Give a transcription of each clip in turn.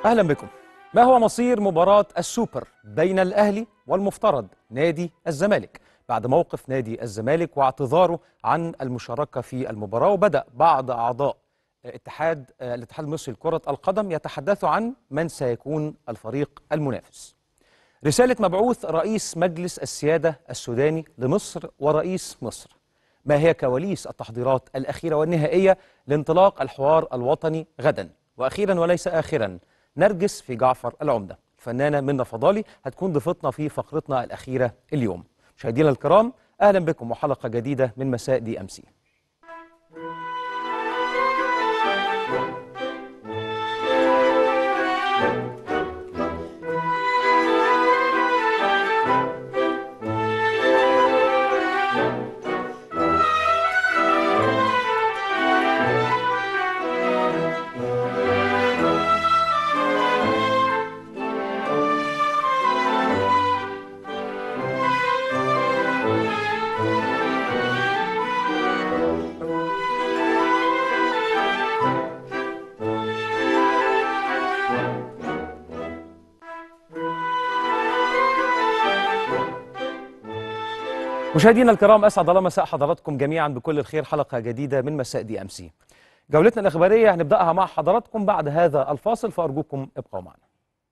أهلا بكم ما هو مصير مباراة السوبر بين الأهلي والمفترض نادي الزمالك بعد موقف نادي الزمالك واعتذاره عن المشاركة في المباراة وبدأ بعض أعضاء اتحاد الاتحاد المصري لكرة القدم يتحدثوا عن من سيكون الفريق المنافس رسالة مبعوث رئيس مجلس السيادة السوداني لمصر ورئيس مصر ما هي كواليس التحضيرات الأخيرة والنهائية لانطلاق الحوار الوطني غدا وأخيرا وليس آخرا نرجس في جعفر العمدة الفنانة منى فضالي هتكون ضيفتنا في فقرتنا الأخيرة اليوم مشاهدينا الكرام أهلا بكم وحلقة جديدة من مساء دي أم سي مشاهدينا الكرام اسعد الله مساء حضراتكم جميعا بكل الخير حلقه جديده من مساء دي ام سي. جولتنا الاخباريه هنبداها مع حضراتكم بعد هذا الفاصل فارجوكم ابقوا معنا.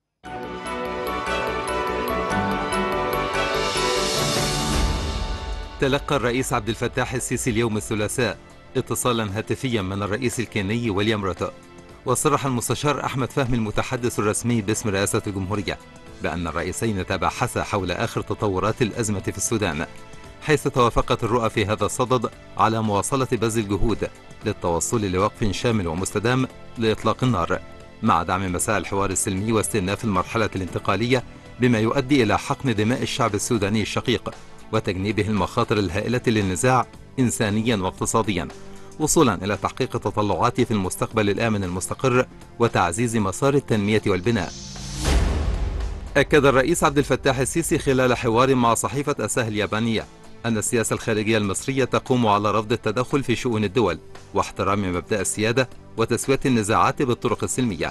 تلقى الرئيس عبد الفتاح السيسي اليوم الثلاثاء اتصالا هاتفيا من الرئيس الكيني ويليام روتو وصرح المستشار احمد فهمي المتحدث الرسمي باسم رئاسه الجمهوريه بان الرئيسين تباحثا حول اخر تطورات الازمه في السودان حيث توافقت الرؤى في هذا الصدد على مواصلة بذل الجهود للتوصل لوقف شامل ومستدام لإطلاق النار مع دعم مساء الحوار السلمي واستئناف المرحلة الانتقالية بما يؤدي إلى حقن دماء الشعب السوداني الشقيق وتجنيبه المخاطر الهائلة للنزاع إنسانيا واقتصاديا وصولا إلى تحقيق تطلعاته في المستقبل الآمن المستقر وتعزيز مسار التنمية والبناء أكد الرئيس عبد الفتاح السيسي خلال حوار مع صحيفة أساه اليابانية أن السياسة الخارجية المصرية تقوم على رفض التدخل في شؤون الدول واحترام مبدأ السيادة وتسوية النزاعات بالطرق السلمية.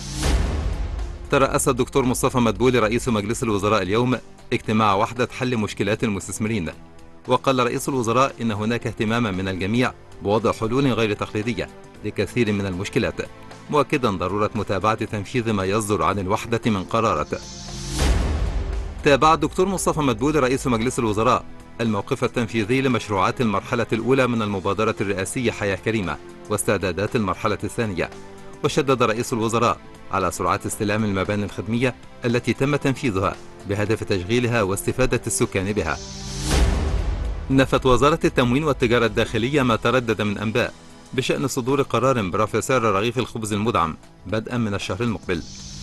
ترأس الدكتور مصطفى مدبولي رئيس مجلس الوزراء اليوم اجتماع وحدة حل مشكلات المستثمرين. وقال رئيس الوزراء إن هناك اهتماما من الجميع بوضع حلول غير تقليدية لكثير من المشكلات، مؤكدا ضرورة متابعة تنفيذ ما يصدر عن الوحدة من قرارات. تابع الدكتور مصطفى مدبولي رئيس مجلس الوزراء الموقف التنفيذي لمشروعات المرحلة الأولى من المبادرة الرئاسية حياة كريمة واستعدادات المرحلة الثانية وشدد رئيس الوزراء على سرعة استلام المباني الخدمية التي تم تنفيذها بهدف تشغيلها واستفادة السكان بها نفت وزارة التموين والتجارة الداخلية ما تردد من أنباء بشأن صدور قرار برفع سعر رغيف الخبز المدعم بدءا من الشهر المقبل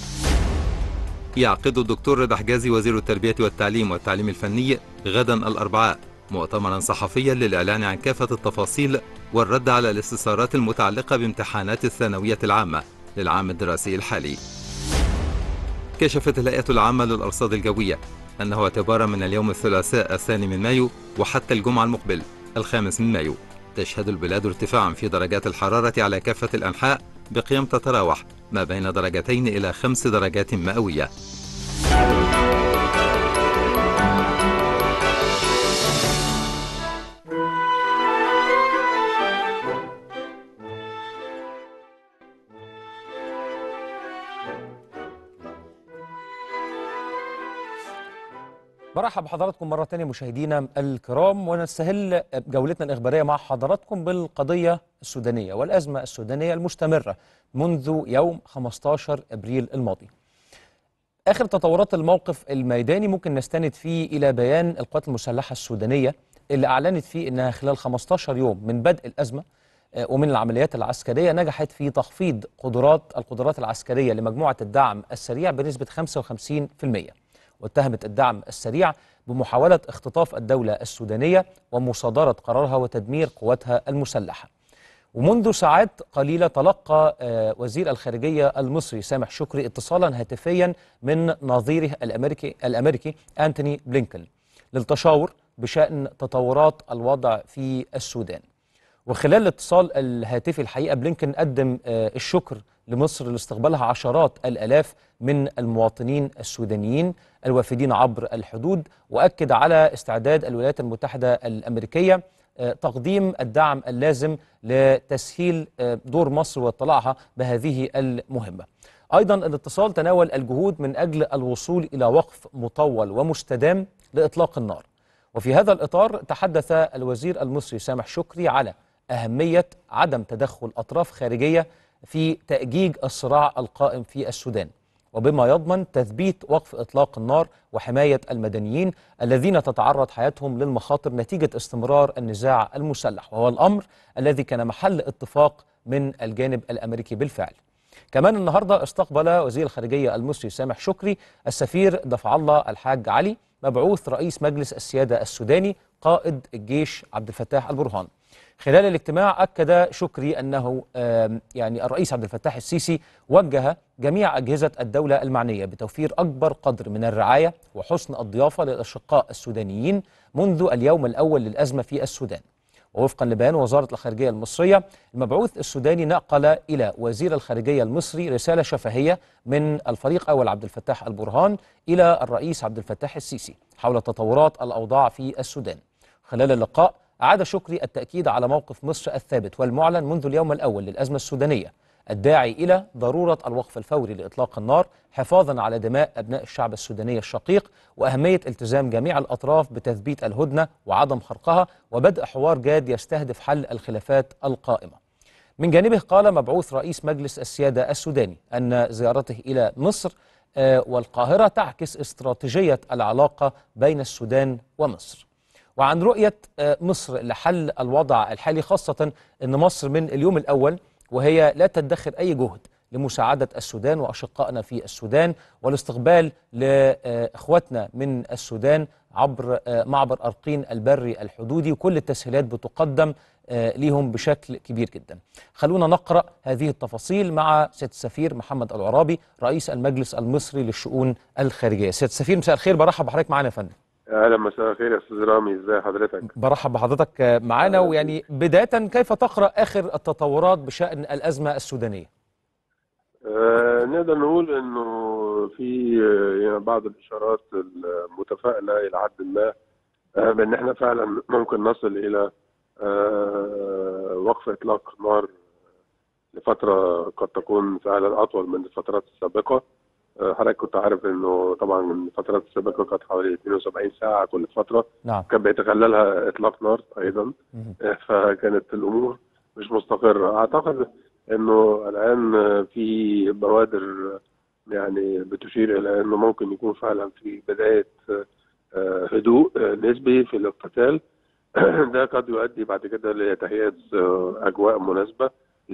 يعقد الدكتور رضا حجازي وزير التربية والتعليم والتعليم الفني غدا الأربعاء مؤتمرا صحفيا للإعلان عن كافة التفاصيل والرد على الاستفسارات المتعلقة بامتحانات الثانوية العامة للعام الدراسي الحالي. كشفت الهيئة العامة للأرصاد الجوية أنه اعتبارا من اليوم الثلاثاء الثاني من مايو وحتى الجمعة المقبل الخامس من مايو تشهد البلاد ارتفاعا في درجات الحرارة على كافة الأنحاء بقيم تتراوح ما بين درجتين إلى خمس درجات مئوية برحب بحضراتكم مرة تانية مشاهدينا الكرام ونستهل جولتنا الإخبارية مع حضراتكم بالقضية السودانية والأزمة السودانية المستمرة منذ يوم 15 أبريل الماضي آخر تطورات الموقف الميداني ممكن نستند فيه إلى بيان القوات المسلحة السودانية اللي أعلنت فيه أنها خلال 15 يوم من بدء الأزمة ومن العمليات العسكرية نجحت في تخفيض قدرات القدرات العسكرية لمجموعة الدعم السريع بنسبة 55% واتهمت الدعم السريع بمحاولة اختطاف الدولة السودانية ومصادرة قرارها وتدمير قواتها المسلحة ومنذ ساعات قليلة تلقى وزير الخارجية المصري سامح شكري اتصالا هاتفيا من نظيره الأمريكي, الأمريكي أنتوني بلينكن للتشاور بشأن تطورات الوضع في السودان وخلال الاتصال الهاتفي الحقيقه بلينكن قدم آه، الشكر لمصر لاستقبالها عشرات الالاف من المواطنين السودانيين الوافدين عبر الحدود واكد على استعداد الولايات المتحده الامريكيه آه، تقديم الدعم اللازم لتسهيل آه، دور مصر واطلاعها بهذه المهمه. ايضا الاتصال تناول الجهود من اجل الوصول الى وقف مطول ومستدام لاطلاق النار. وفي هذا الاطار تحدث الوزير المصري سامح شكري على اهميه عدم تدخل اطراف خارجيه في تاجيج الصراع القائم في السودان. وبما يضمن تثبيت وقف اطلاق النار وحمايه المدنيين الذين تتعرض حياتهم للمخاطر نتيجه استمرار النزاع المسلح وهو الامر الذي كان محل اتفاق من الجانب الامريكي بالفعل. كمان النهارده استقبل وزير الخارجيه المصري سامح شكري السفير دفع الله الحاج علي مبعوث رئيس مجلس السياده السوداني قائد الجيش عبد الفتاح البرهان. خلال الاجتماع اكد شكري انه آم، يعني الرئيس عبد الفتاح السيسي وجه جميع اجهزه الدوله المعنيه بتوفير اكبر قدر من الرعايه وحسن الضيافه للاشقاء السودانيين منذ اليوم الاول للازمه في السودان. ووفقا لبيان وزاره الخارجيه المصريه المبعوث السوداني نقل الى وزير الخارجيه المصري رساله شفهيه من الفريق اول عبد الفتاح البرهان الى الرئيس عبد الفتاح السيسي حول تطورات الاوضاع في السودان. خلال اللقاء أعاد شكري التأكيد على موقف مصر الثابت والمعلن منذ اليوم الأول للأزمة السودانية الداعي إلى ضرورة الوقف الفوري لإطلاق النار حفاظا على دماء أبناء الشعب السوداني الشقيق وأهمية التزام جميع الأطراف بتثبيت الهدنة وعدم خرقها وبدء حوار جاد يستهدف حل الخلافات القائمة من جانبه قال مبعوث رئيس مجلس السيادة السوداني أن زيارته إلى مصر آه، والقاهرة تعكس استراتيجية العلاقة بين السودان ومصر وعن رؤية آه، مصر لحل الوضع الحالي خاصة أن مصر من اليوم الأول وهي لا تدخر أي جهد لمساعدة السودان وأشقائنا في السودان والاستقبال لإخواتنا من السودان عبر آه، معبر أرقين البري الحدودي وكل التسهيلات بتقدم آه، ليهم بشكل كبير جدا خلونا نقرأ هذه التفاصيل مع سيادة السفير محمد العرابي رئيس المجلس المصري للشؤون الخارجية سيادة السفير مساء الخير برحب بحضرتك معانا يا فندم اهلا مساء الخير يا استاذ رامي ازي حضرتك برحب بحضرتك آه، معانا ويعني بداية كيف تقرأ آخر التطورات بشأن الأزمة السودانية آه نقدر نقول انه في آه، يعني بعض الاشارات المتفائله الى حد ما آه بان احنا فعلا ممكن نصل الى آه وقف اطلاق نار لفتره قد تكون فعلا اطول من الفترات السابقه آه حضرتك كنت عارف انه طبعا الفترات السابقه كانت حوالي 72 ساعه كل فتره نعم كان بيتخللها اطلاق نار ايضا مهم. فكانت الامور مش مستقره اعتقد انه الان في بوادر يعني بتشير الى انه ممكن يكون فعلا في بدايه آه، هدوء آه، نسبي في القتال ده قد يؤدي بعد كده لتهيئه آه، اجواء مناسبه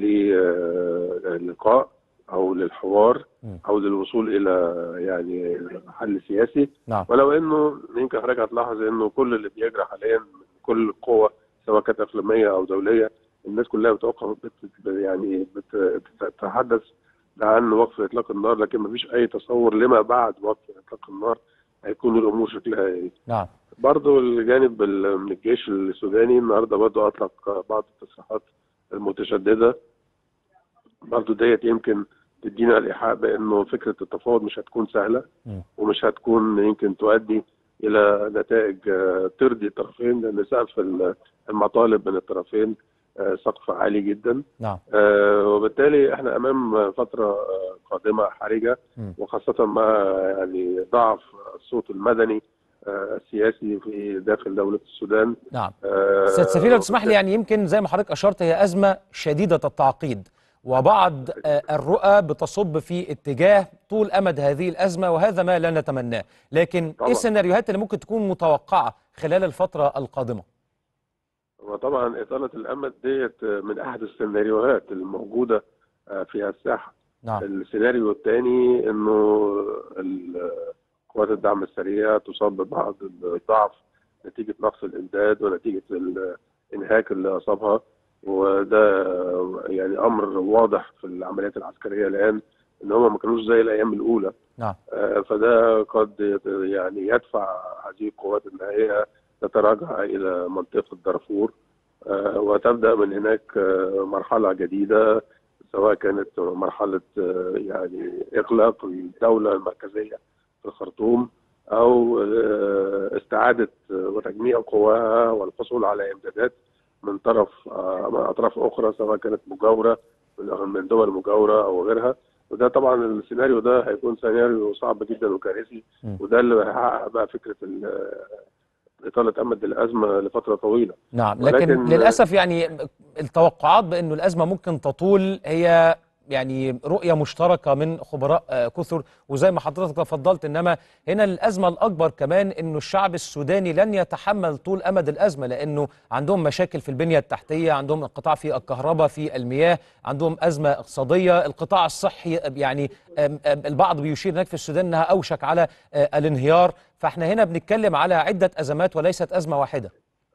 للقاء او للحوار مم. او للوصول الى يعني حل سياسي نعم ولو انه يمكن حضرتك هتلاحظ انه كل اللي بيجرى حاليا من كل القوى سواء كانت اقليميه او دوليه الناس كلها بتوقف بت يعني بت- بتتحدث عن وقف اطلاق النار لكن ما فيش اي تصور لما بعد وقف اطلاق النار هيكون الامور شكلها ايه نعم برضه الجانب ال- من الجيش السوداني النهارده برضه اطلق بعض التصريحات المتشدده برضه ديت يمكن تدينا الايحاء بانه فكره التفاوض مش هتكون سهله مم. ومش هتكون يمكن تؤدي الى نتائج آه، ترضي الطرفين لان سقف ال- المطالب من الطرفين آه، سقف عالي جدا نعم آه، وبالتالي احنا امام فتره آه، قادمه حرجه مم. وخاصه مع يعني ضعف الصوت المدني آه، السياسي في داخل دوله السودان نعم آه، سيادة السفير لو تسمح لي يعني يمكن زي ما حضرتك أشرت هي أزمة شديدة التعقيد وبعض آه، الرؤى بتصب في اتجاه طول أمد هذه الأزمة وهذا ما لا نتمناه لكن إيه طبعا. السيناريوهات اللي ممكن تكون متوقعة خلال الفترة القادمة وطبعا اطاله الامد ديت من احد السيناريوهات الموجوده آه، في الساحه نعم السيناريو الثاني انه ال- قوات الدعم السريع تصاب ببعض الضعف نتيجه نقص الامداد ونتيجه الانهاك اللي اصابها وده يعني امر واضح في العمليات العسكريه الان ان هم ما كانوش زي الايام الاولى نعم آه، فده قد يت- يعني يدفع هذه القوات ان هي تتراجع الى منطقه دارفور آه، وتبدا من هناك آه، مرحله جديده سواء كانت مرحله آه، يعني اغلاق الدوله المركزيه في الخرطوم او آه، استعاده وتجميع قواها والحصول على امدادات من طرف آه، من اطراف اخرى سواء كانت مجاوره من من دول مجاوره او غيرها وده طبعا السيناريو ده هيكون سيناريو صعب جدا وكارثي م. وده اللي هيحقق بقى فكره ال- اطاله امد الازمه لفتره طويله نعم لكن ولكن- للأسف يعني التوقعات بأنه الأزمة ممكن تطول هي يعني رؤية مشتركة من خبراء آه، كثر وزي ما حضرتك تفضلت إنما هنا الأزمة الأكبر كمان إنه الشعب السوداني لن يتحمل طول أمد الأزمة لأنه عندهم مشاكل في البنية التحتية عندهم انقطاع في الكهرباء في المياه عندهم أزمة اقتصادية القطاع الصحي يعني آم، آم، البعض بيشير هناك في السودان أنها أوشك على آه، الانهيار فإحنا هنا بنتكلم على عدة أزمات وليست أزمة واحدة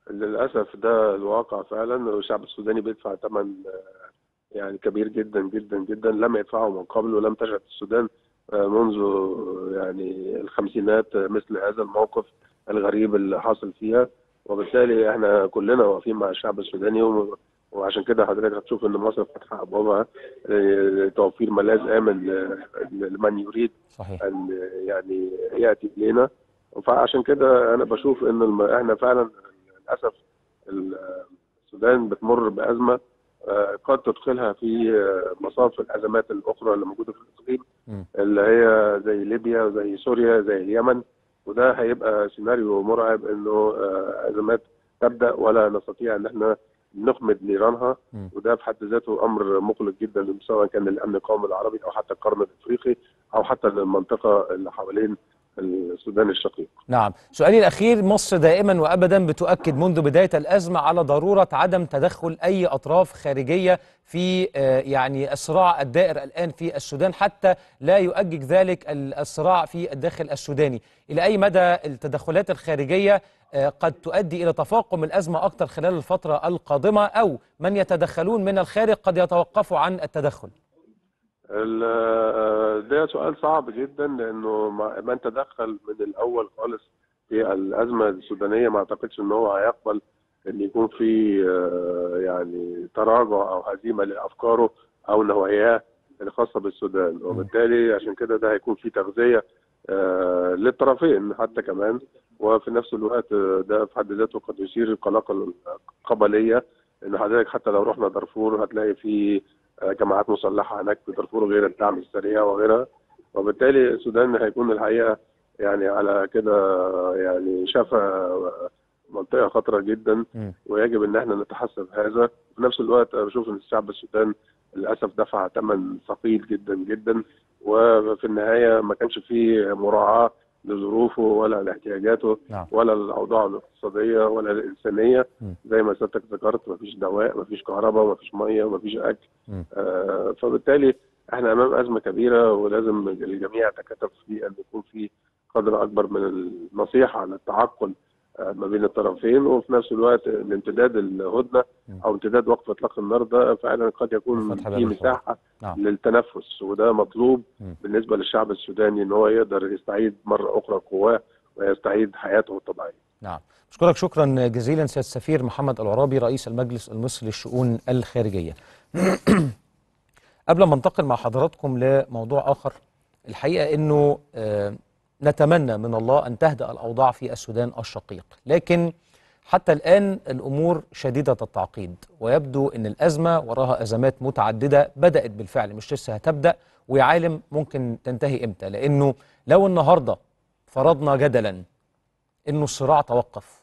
للاسف ده الواقع فعلا والشعب السوداني بيدفع ثمن آه، يعني كبير جدا جدا جدا لم يدفعه من قبل ولم تشهد السودان آه، منذ آه، يعني الخمسينات آه، مثل هذا الموقف الغريب اللي حاصل فيها وبالتالي احنا كلنا واقفين مع الشعب السوداني و- وعشان كده حضرتك هتشوف ان مصر فاتحه ابوابها لتوفير ملاذ امن ل- لمن يريد صحيح ان يعني ياتي الينا فعشان كده انا بشوف ان الم... احنا فعلا للاسف ال- السودان بتمر بازمه آه، قد تدخلها في آه، مصاف الازمات الاخرى اللي موجوده في الاقليم م. اللي هي زي ليبيا زي سوريا زي اليمن وده هيبقى سيناريو مرعب انه آه، ازمات تبدا ولا نستطيع ان احنا نخمد نيرانها م. وده في حد ذاته امر مقلق جدا سواء كان للامن القومي العربي او حتى القرن الافريقي او حتى للمنطقه اللي حوالين السودان الشقيق. نعم سؤالي الأخير مصر دائما وأبدا بتؤكد منذ بداية الأزمة على ضرورة عدم تدخل أي أطراف خارجية في آه، يعني الصراع الدائر الآن في السودان حتى لا يؤجج ذلك ال- الصراع في الداخل السوداني إلى أي مدى التدخلات الخارجية آه، قد تؤدي إلى تفاقم الأزمة أكثر خلال الفترة القادمة أو من يتدخلون من الخارج قد يتوقفوا عن التدخل ال- ده سؤال صعب جدا لانه ما- من تدخل من الاول خالص في الازمه السودانيه ما اعتقدش ان هو هيقبل ان يكون في آه، يعني تراجع او هزيمه لافكاره او نواياه الخاصه بالسودان وبالتالي عشان كده ده هيكون في تغذيه آه، للطرفين حتى كمان وفي نفس الوقت آه، ده في حد ذاته قد يثير القلاقل القبليه ان حضرتك حتى لو رحنا دارفور هتلاقي في آه، جماعات مسلحه هناك في دارفور غير الدعم السريع وغيرها وبالتالي السودان هيكون الحقيقه يعني على كده يعني شافها منطقه خطره جدا مم. ويجب ان احنا نتحسب هذا في نفس الوقت انا بشوف ان الشعب السودان للاسف دفع ثمن ثقيل جدا جدا وفي النهايه ما كانش فيه مراعاه لظروفه ولا لاحتياجاته نعم. ولا الاوضاع الاقتصاديه ولا الانسانيه م. زي ما سيادتك ذكرت ما فيش دواء ما فيش كهرباء ما فيش ميه ما فيش اكل م. آه فبالتالي احنا امام ازمه كبيره ولازم الجميع يتكاتف في ان يكون في قدر اكبر من النصيحه عن التعقل آه، ما بين الطرفين وفي نفس الوقت الامتداد الهدنه م. او امتداد وقف اطلاق النار ده فعلا قد يكون وفتح باب في الحوار. مساحه نعم. للتنفس وده مطلوب م. بالنسبه للشعب السوداني ان هو يقدر يستعيد مره اخرى قواه ويستعيد حياته الطبيعيه. نعم أشكرك شكرا جزيلا سيادة السفير محمد العرابي رئيس المجلس المصري للشؤون الخارجية قبل ما انتقل مع حضراتكم لموضوع آخر الحقيقة أنه آه، نتمنى من الله أن تهدأ الأوضاع في السودان الشقيق لكن حتى الآن الأمور شديدة التعقيد ويبدو أن الأزمة وراها أزمات متعددة بدأت بالفعل مش لسه هتبدأ ويا عالم ممكن تنتهي إمتى لأنه لو النهاردة فرضنا جدلا انه الصراع توقف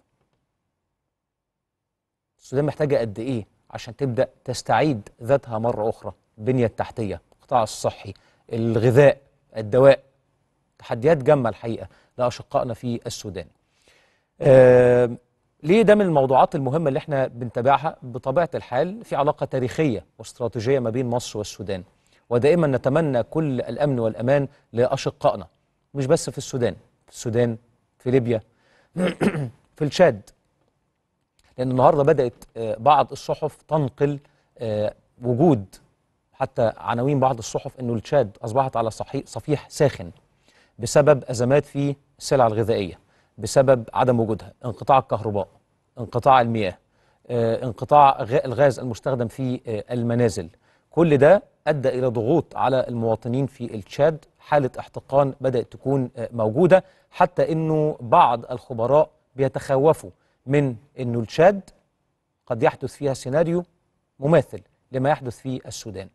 السودان محتاجه قد ايه عشان تبدا تستعيد ذاتها مره اخرى البنيه التحتيه القطاع الصحي الغذاء الدواء تحديات جامه الحقيقه لاشقائنا في السودان آه ليه ده من الموضوعات المهمه اللي احنا بنتابعها بطبيعه الحال في علاقه تاريخيه واستراتيجيه ما بين مصر والسودان ودائما نتمنى كل الامن والامان لاشقائنا مش بس في السودان في السودان في ليبيا في الشاد لأن النهاردة بدأت آه، بعض الصحف تنقل آه، وجود حتى عناوين بعض الصحف أنه التشاد أصبحت على صحي- صفيح ساخن بسبب أزمات في السلع الغذائية بسبب عدم وجودها انقطاع الكهرباء انقطاع المياه آه، انقطاع غ- الغاز المستخدم في آه، المنازل كل ده أدى إلى ضغوط على المواطنين في التشاد حالة احتقان بدأت تكون آه، موجودة حتى أنه بعض الخبراء بيتخوفوا من أنه التشاد قد يحدث فيها سيناريو مماثل لما يحدث في السودان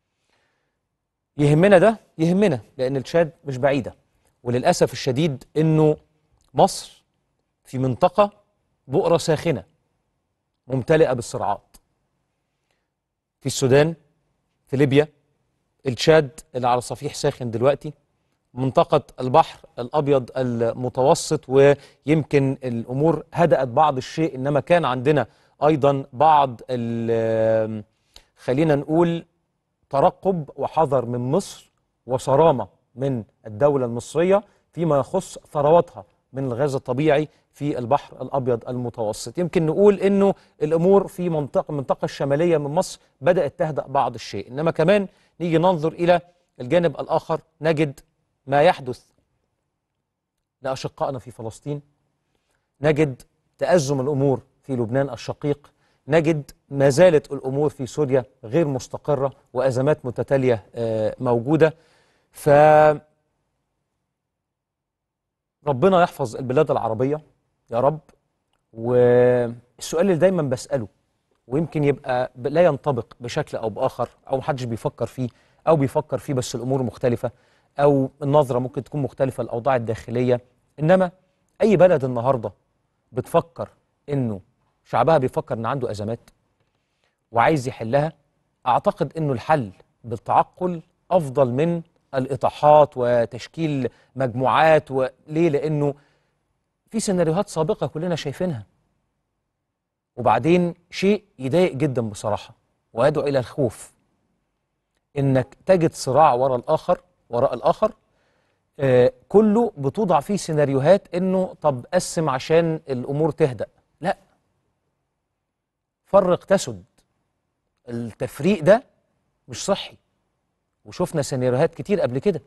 يهمنا ده يهمنا لأن التشاد مش بعيدة وللأسف الشديد أنه مصر في منطقة بؤرة ساخنة ممتلئة بالصراعات في السودان في ليبيا التشاد اللي على صفيح ساخن دلوقتي منطقة البحر الأبيض المتوسط ويمكن الأمور هدأت بعض الشيء إنما كان عندنا أيضا بعض ال- خلينا نقول ترقب وحذر من مصر وصرامة من الدولة المصرية فيما يخص ثرواتها من الغاز الطبيعي في البحر الأبيض المتوسط يمكن نقول أنه الأمور في منطقة المنطقة الشمالية من مصر بدأت تهدأ بعض الشيء إنما كمان نيجي ننظر إلى الجانب الآخر نجد ما يحدث لأشقائنا في فلسطين نجد تأزم الأمور في لبنان الشقيق نجد ما زالت الأمور في سوريا غير مستقرة وأزمات متتالية آه، موجودة ف ربنا يحفظ البلاد العربية يا رب والسؤال اللي دايما بسأله ويمكن يبقى ب- لا ينطبق بشكل أو بآخر أو محدش بيفكر فيه أو بيفكر فيه بس الأمور مختلفة أو النظرة ممكن تكون مختلفة الأوضاع الداخلية إنما أي بلد النهاردة بتفكر إنه شعبها بيفكر إن عنده أزمات وعايز يحلها أعتقد إنه الحل بالتعقل أفضل من الإطاحات وتشكيل مجموعات وليه؟ لأنه في سيناريوهات سابقة كلنا شايفينها وبعدين شيء يضايق جدا بصراحة ويدعو إلى الخوف إنك تجد صراع وراء الآخر وراء الآخر آه كله بتوضع فيه سيناريوهات إنه طب قسم عشان الأمور تهدأ لا فرق تسد التفريق ده مش صحي وشفنا سيناريوهات كتير قبل كده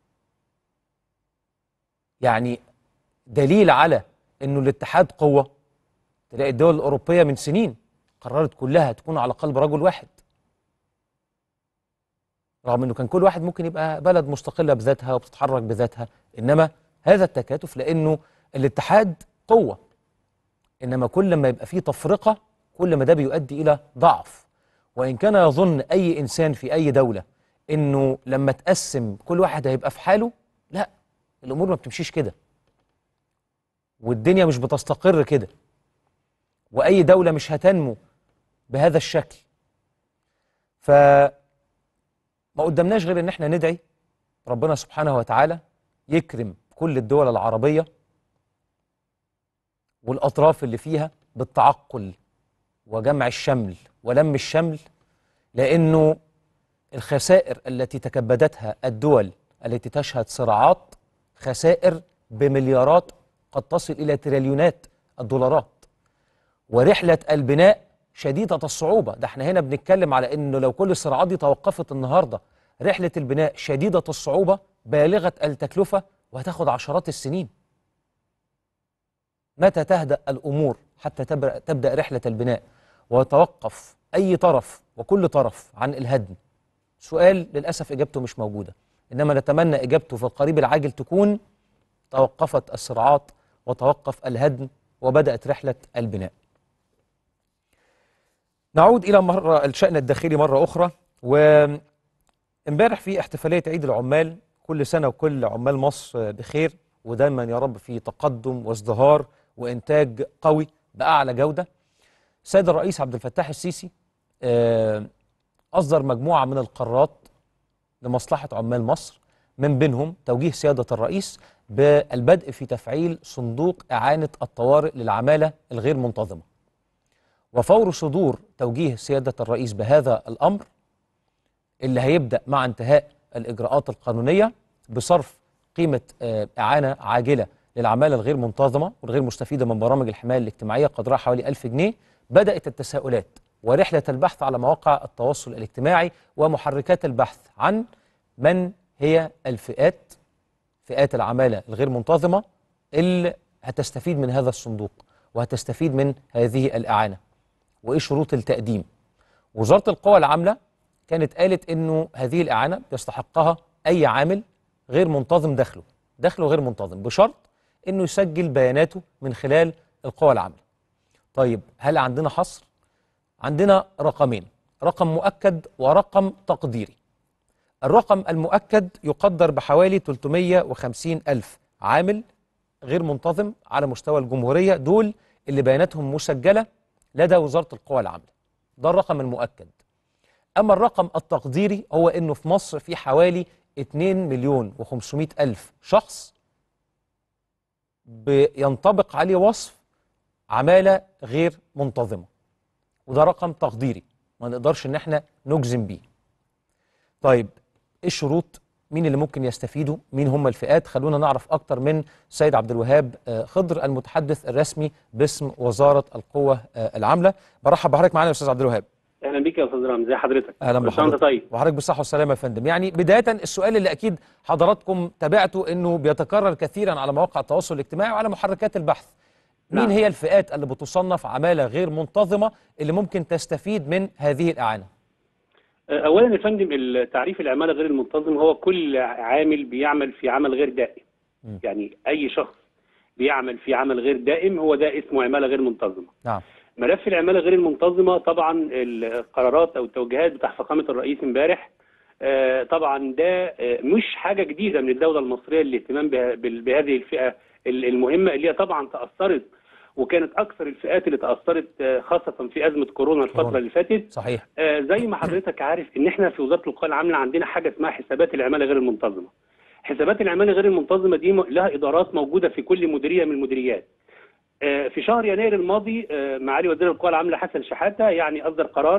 يعني دليل على انه الاتحاد قوه تلاقي الدول الاوروبيه من سنين قررت كلها تكون على قلب رجل واحد رغم انه كان كل واحد ممكن يبقى بلد مستقله بذاتها وبتتحرك بذاتها انما هذا التكاتف لانه الاتحاد قوه انما كل ما يبقى فيه تفرقه كل ما ده بيؤدي الى ضعف وان كان يظن اي انسان في اي دوله انه لما تقسم كل واحد هيبقى في حاله لا الامور ما بتمشيش كده والدنيا مش بتستقر كده واي دوله مش هتنمو بهذا الشكل ف ما قدامناش غير ان احنا ندعي ربنا سبحانه وتعالى يكرم كل الدول العربيه والاطراف اللي فيها بالتعقل وجمع الشمل ولم الشمل لانه الخسائر التي تكبدتها الدول التي تشهد صراعات خسائر بمليارات قد تصل الى تريليونات الدولارات ورحله البناء شديده الصعوبه ده احنا هنا بنتكلم على انه لو كل الصراعات دي توقفت النهارده رحله البناء شديده الصعوبه بالغه التكلفه وهتاخد عشرات السنين متى تهدأ الأمور حتى تبرأ- تبدأ رحلة البناء ويتوقف أي طرف وكل طرف عن الهدم سؤال للأسف إجابته مش موجودة إنما نتمنى إجابته في القريب العاجل تكون توقفت الصراعات وتوقف الهدم وبدأت رحلة البناء نعود إلى مرة الشأن الداخلي مرة أخرى وامبارح في احتفالية عيد العمال كل سنة وكل عمال مصر بخير ودايما يا رب في تقدم وازدهار وإنتاج قوي بأعلى جودة السيد الرئيس عبد الفتاح السيسي آه، أصدر مجموعة من القرارات لمصلحة عمال مصر من بينهم توجيه سيادة الرئيس بالبدء في تفعيل صندوق إعانة الطوارئ للعمالة الغير منتظمة وفور صدور توجيه سيادة الرئيس بهذا الأمر اللي هيبدأ مع انتهاء الإجراءات القانونية بصرف قيمة آه، إعانة عاجلة للعمالة الغير منتظمة والغير مستفيدة من برامج الحماية الاجتماعية قدرها حوالي 1000 جنيه بدأت التساؤلات ورحلة البحث على مواقع التواصل الاجتماعي ومحركات البحث عن من هي الفئات فئات العمالة الغير منتظمة اللي هتستفيد من هذا الصندوق وهتستفيد من هذه الإعانة وايه شروط التقديم وزاره القوى العامله كانت قالت انه هذه الاعانه يستحقها اي عامل غير منتظم دخله دخله غير منتظم بشرط انه يسجل بياناته من خلال القوى العامله طيب هل عندنا حصر عندنا رقمين رقم مؤكد ورقم تقديري الرقم المؤكد يقدر بحوالي 350 ألف عامل غير منتظم على مستوى الجمهورية دول اللي بياناتهم مسجلة لدى وزارة القوى العاملة ده الرقم المؤكد أما الرقم التقديري هو أنه في مصر في حوالي 2 مليون و500 ألف شخص بينطبق عليه وصف عمالة غير منتظمة وده رقم تقديري ما نقدرش ان احنا نجزم بيه طيب ايه الشروط مين اللي ممكن يستفيدوا مين هم الفئات خلونا نعرف اكتر من سيد عبد الوهاب آه، خضر المتحدث الرسمي باسم وزاره القوى آه، العامله برحب بحضرتك معانا يا استاذ عبد الوهاب اهلا بيك يا استاذ رامي ازي حضرتك اهلا كل سنة وانت بحضرتك طيب وحضرتك بالصحه والسلامه يا فندم يعني بدايه السؤال اللي اكيد حضراتكم تابعتوا انه بيتكرر كثيرا على مواقع التواصل الاجتماعي وعلى محركات البحث مين نعم. هي الفئات اللي بتصنف عماله غير منتظمه اللي ممكن تستفيد من هذه الاعانه اولا يا فندم التعريف العماله غير المنتظم هو كل عامل بيعمل في عمل غير دائم م. يعني اي شخص بيعمل في عمل غير دائم هو ده اسمه عماله غير منتظمه نعم ملف العماله غير المنتظمه طبعا القرارات او التوجيهات بتاع فخامه الرئيس امبارح آه، طبعا ده آه، مش حاجه جديده من الدوله المصريه للاهتمام بها- بال- بهذه الفئه ال- المهمه اللي هي طبعا تاثرت وكانت اكثر الفئات اللي تاثرت آه، خاصه في ازمه كورونا الفتره كورونا. اللي فاتت صحيح آه، زي ما حضرتك عارف ان احنا في وزاره القوى العامله عندنا حاجه اسمها حسابات العماله غير المنتظمه. حسابات العماله غير المنتظمه دي م- لها ادارات موجوده في كل مديريه من المديريات. آه، في شهر يناير الماضي آه، معالي وزير القوى العامله حسن شحاته يعني اصدر قرار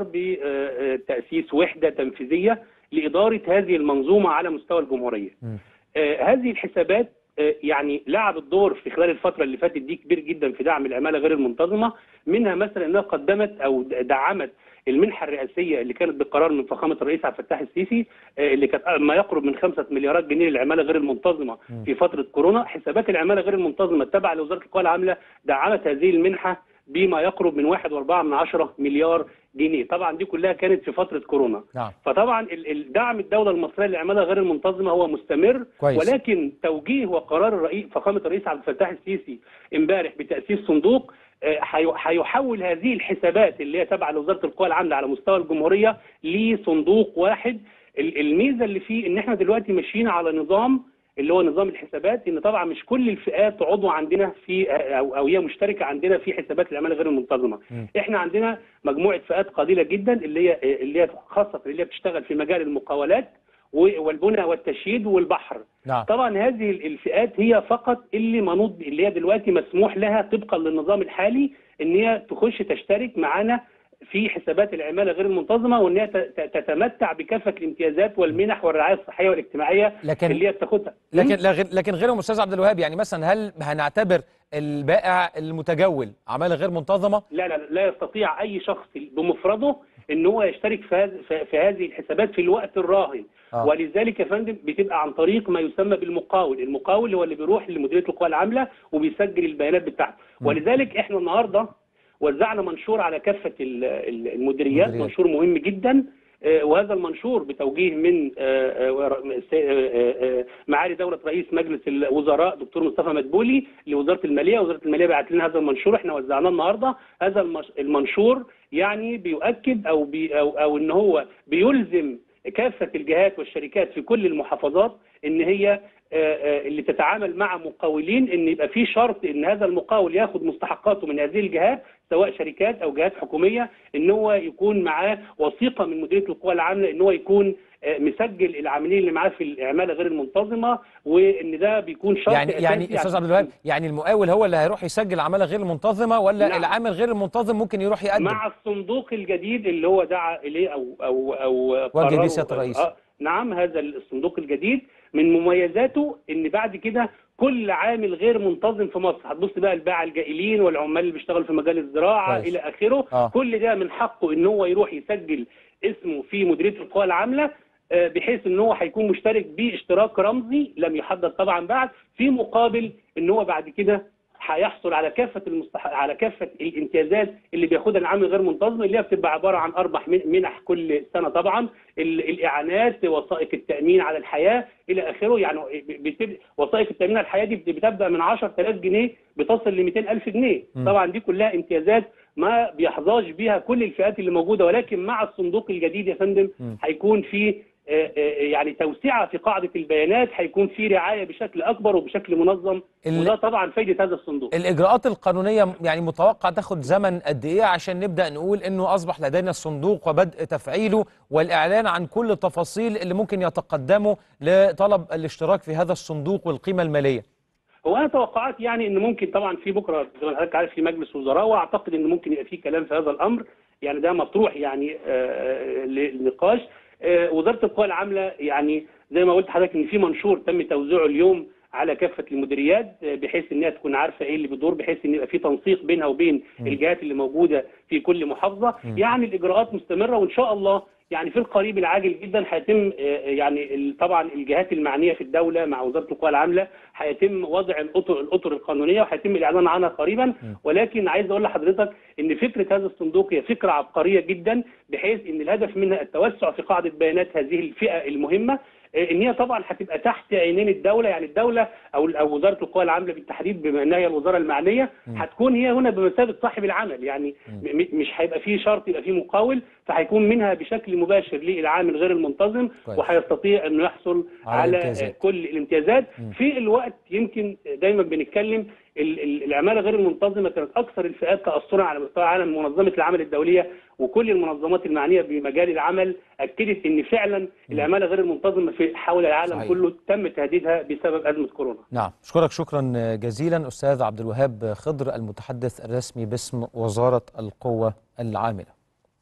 بتاسيس وحده تنفيذيه لاداره هذه المنظومه على مستوى الجمهوريه. م. آه، هذه الحسابات آه، يعني لعبت دور في خلال الفتره اللي فاتت دي كبير جدا في دعم العماله غير المنتظمه منها مثلا انها قدمت او د- دعمت المنحه الرئاسيه اللي كانت بقرار من فخامه الرئيس عبد الفتاح السيسي آه، اللي كانت ما يقرب من خمسة مليارات جنيه للعماله غير المنتظمه م. في فتره كورونا حسابات العماله غير المنتظمه التابعه لوزاره القوى العامله دعمت هذه المنحه بما يقرب من 1.4 من عشرة مليار جنيه طبعا دي كلها كانت في فتره كورونا نعم فطبعا ال- الدعم الدوله المصريه للعماله غير المنتظمه هو مستمر كويس. ولكن توجيه وقرار الرئيس فخامه الرئيس عبد الفتاح السيسي امبارح بتاسيس صندوق آه، هي- هيحول هذه الحسابات اللي هي تابعه لوزاره القوى العامله على مستوى الجمهوريه لصندوق واحد ال- الميزه اللي فيه ان احنا دلوقتي ماشيين على نظام اللي هو نظام الحسابات ان طبعا مش كل الفئات عضو عندنا في او او هي مشتركه عندنا في حسابات العماله غير المنتظمه م. احنا عندنا مجموعه فئات قليله جدا اللي هي اللي هي خاصه اللي هي بتشتغل في مجال المقاولات و- والبنى والتشييد والبحر نعم طبعا هذه الفئات هي فقط اللي منوط اللي هي دلوقتي مسموح لها طبقا للنظام الحالي ان هي تخش تشترك معانا في حسابات العماله غير المنتظمه وان هي ت- ت- تتمتع بكافه الامتيازات والمنح والرعايه الصحيه والاجتماعيه لكن اللي هي بتاخدها لكن لكن- لكن غيرهم استاذ عبد الوهاب يعني مثلا هل هنعتبر البائع المتجول عماله غير منتظمه لا لا لا يستطيع اي شخص بمفرده ان هو يشترك في هذ- في- في هذه الحسابات في الوقت الراهن آه. ولذلك يا فندم بتبقى عن طريق ما يسمى بالمقاول المقاول هو اللي بيروح لمديريه القوى العامله وبيسجل البيانات بتاعته م. ولذلك احنا النهارده وزعنا منشور على كافه ال- ال- المديريات المديريات. منشور مهم جدا آه، وهذا المنشور بتوجيه من آه، آه، ور- س- آه، آه، معالي دوله رئيس مجلس الوزراء دكتور مصطفى مدبولي لوزاره الماليه وزاره الماليه بعت لنا هذا المنشور احنا وزعناه النهارده هذا المش- المنشور يعني بيؤكد او بي او او ان هو بيلزم كافه الجهات والشركات في كل المحافظات ان هي آه، آه، اللي تتعامل مع مقاولين ان يبقى في شرط ان هذا المقاول ياخد مستحقاته من هذه الجهات سواء شركات او جهات حكوميه ان هو يكون معاه وثيقه من مديريه القوى العامله ان هو يكون آه، مسجل العاملين اللي معاه في العماله غير المنتظمه وان ده بيكون شرط يعني يعني أساسي استاذ عشان- عبد الوهاب يعني المقاول هو اللي هيروح يسجل عماله غير منتظمه ولا نعم. العامل غير المنتظم ممكن يروح يقدم مع الصندوق الجديد اللي هو دعا اليه او او او وجه بيه قرره- سيادة الرئيس. آه نعم هذا الصندوق الجديد من مميزاته ان بعد كده كل عامل غير منتظم في مصر هتبص بقى الباعة الجائلين والعمال اللي بيشتغلوا في مجال الزراعه كويس. الى اخره آه. كل ده من حقه ان هو يروح يسجل اسمه في مديريه القوى العامله آه، بحيث ان هو هيكون مشترك باشتراك رمزي لم يحدد طبعا بعد في مقابل ان هو بعد كده هيحصل على كافه المستح... على كافه الامتيازات اللي بياخدها العامل غير منتظم اللي هي بتبقى عباره عن اربع من- منح كل سنه طبعا ال- الاعانات وثائق التامين على الحياه الى اخره يعني بتب... وثائق التامين على الحياه دي بتبدا من 10000 جنيه بتصل ل 200000 جنيه م. طبعا دي كلها امتيازات ما بيحظاش بيها كل الفئات اللي موجوده ولكن مع الصندوق الجديد يا فندم م. هيكون في آه، آه، يعني توسعه في قاعده البيانات هيكون في رعايه بشكل اكبر وبشكل منظم ال- وده طبعا فايده هذا الصندوق الإجراءات القانونية يعني متوقع تاخد زمن قد إيه عشان نبدأ نقول إنه أصبح لدينا الصندوق وبدء تفعيله والإعلان عن كل التفاصيل اللي ممكن يتقدموا لطلب الاشتراك في هذا الصندوق والقيمة المالية هو انا توقعات يعني ان ممكن طبعا في بكره زي ما حضرتك عارف في مجلس وزراء واعتقد ان ممكن يبقى في كلام في هذا الامر يعني ده مطروح يعني آه، للنقاش آه، وزاره القوى العامله يعني زي ما قلت لحضرتك ان في منشور تم توزيعه اليوم على كافه المديريات آه، بحيث انها تكون عارفه ايه اللي بيدور بحيث ان يبقى في تنسيق بينها وبين الجهات اللي موجوده في كل محافظه يعني الاجراءات مستمره وان شاء الله يعني في القريب العاجل جدا هيتم آه، يعني ال- طبعا الجهات المعنيه في الدوله مع وزاره القوى العامله هيتم وضع الاطر الاطر القانونيه وهيتم الاعلان عنها قريبا ولكن عايز اقول لحضرتك ان فكره هذا الصندوق هي فكره عبقريه جدا بحيث ان الهدف منها التوسع في قاعده بيانات هذه الفئه المهمه آه، ان هي طبعا هتبقى تحت عينين الدوله يعني الدوله او او وزاره القوى العامله بالتحديد بما انها هي الوزاره المعنيه هتكون هي هنا بمثابه صاحب العمل يعني م- م- مش هيبقى فيه شرط يبقى فيه مقاول فهيكون منها بشكل مباشر للعامل غير المنتظم كويس. وهيستطيع انه يحصل على على, الامتيازات. آه، كل الامتيازات في الوقت يمكن دايما بنتكلم ال- ال- العماله غير المنتظمه كانت اكثر الفئات تاثرا على مستوى العالم منظمه العمل الدوليه وكل المنظمات المعنيه بمجال العمل اكدت ان فعلا العماله غير المنتظمه في حول العالم صحيح. كله تم تهديدها بسبب ازمه كورونا نعم أشكرك شكرا جزيلا أستاذ عبد الوهاب خضر المتحدث الرسمي باسم وزارة القوة العاملة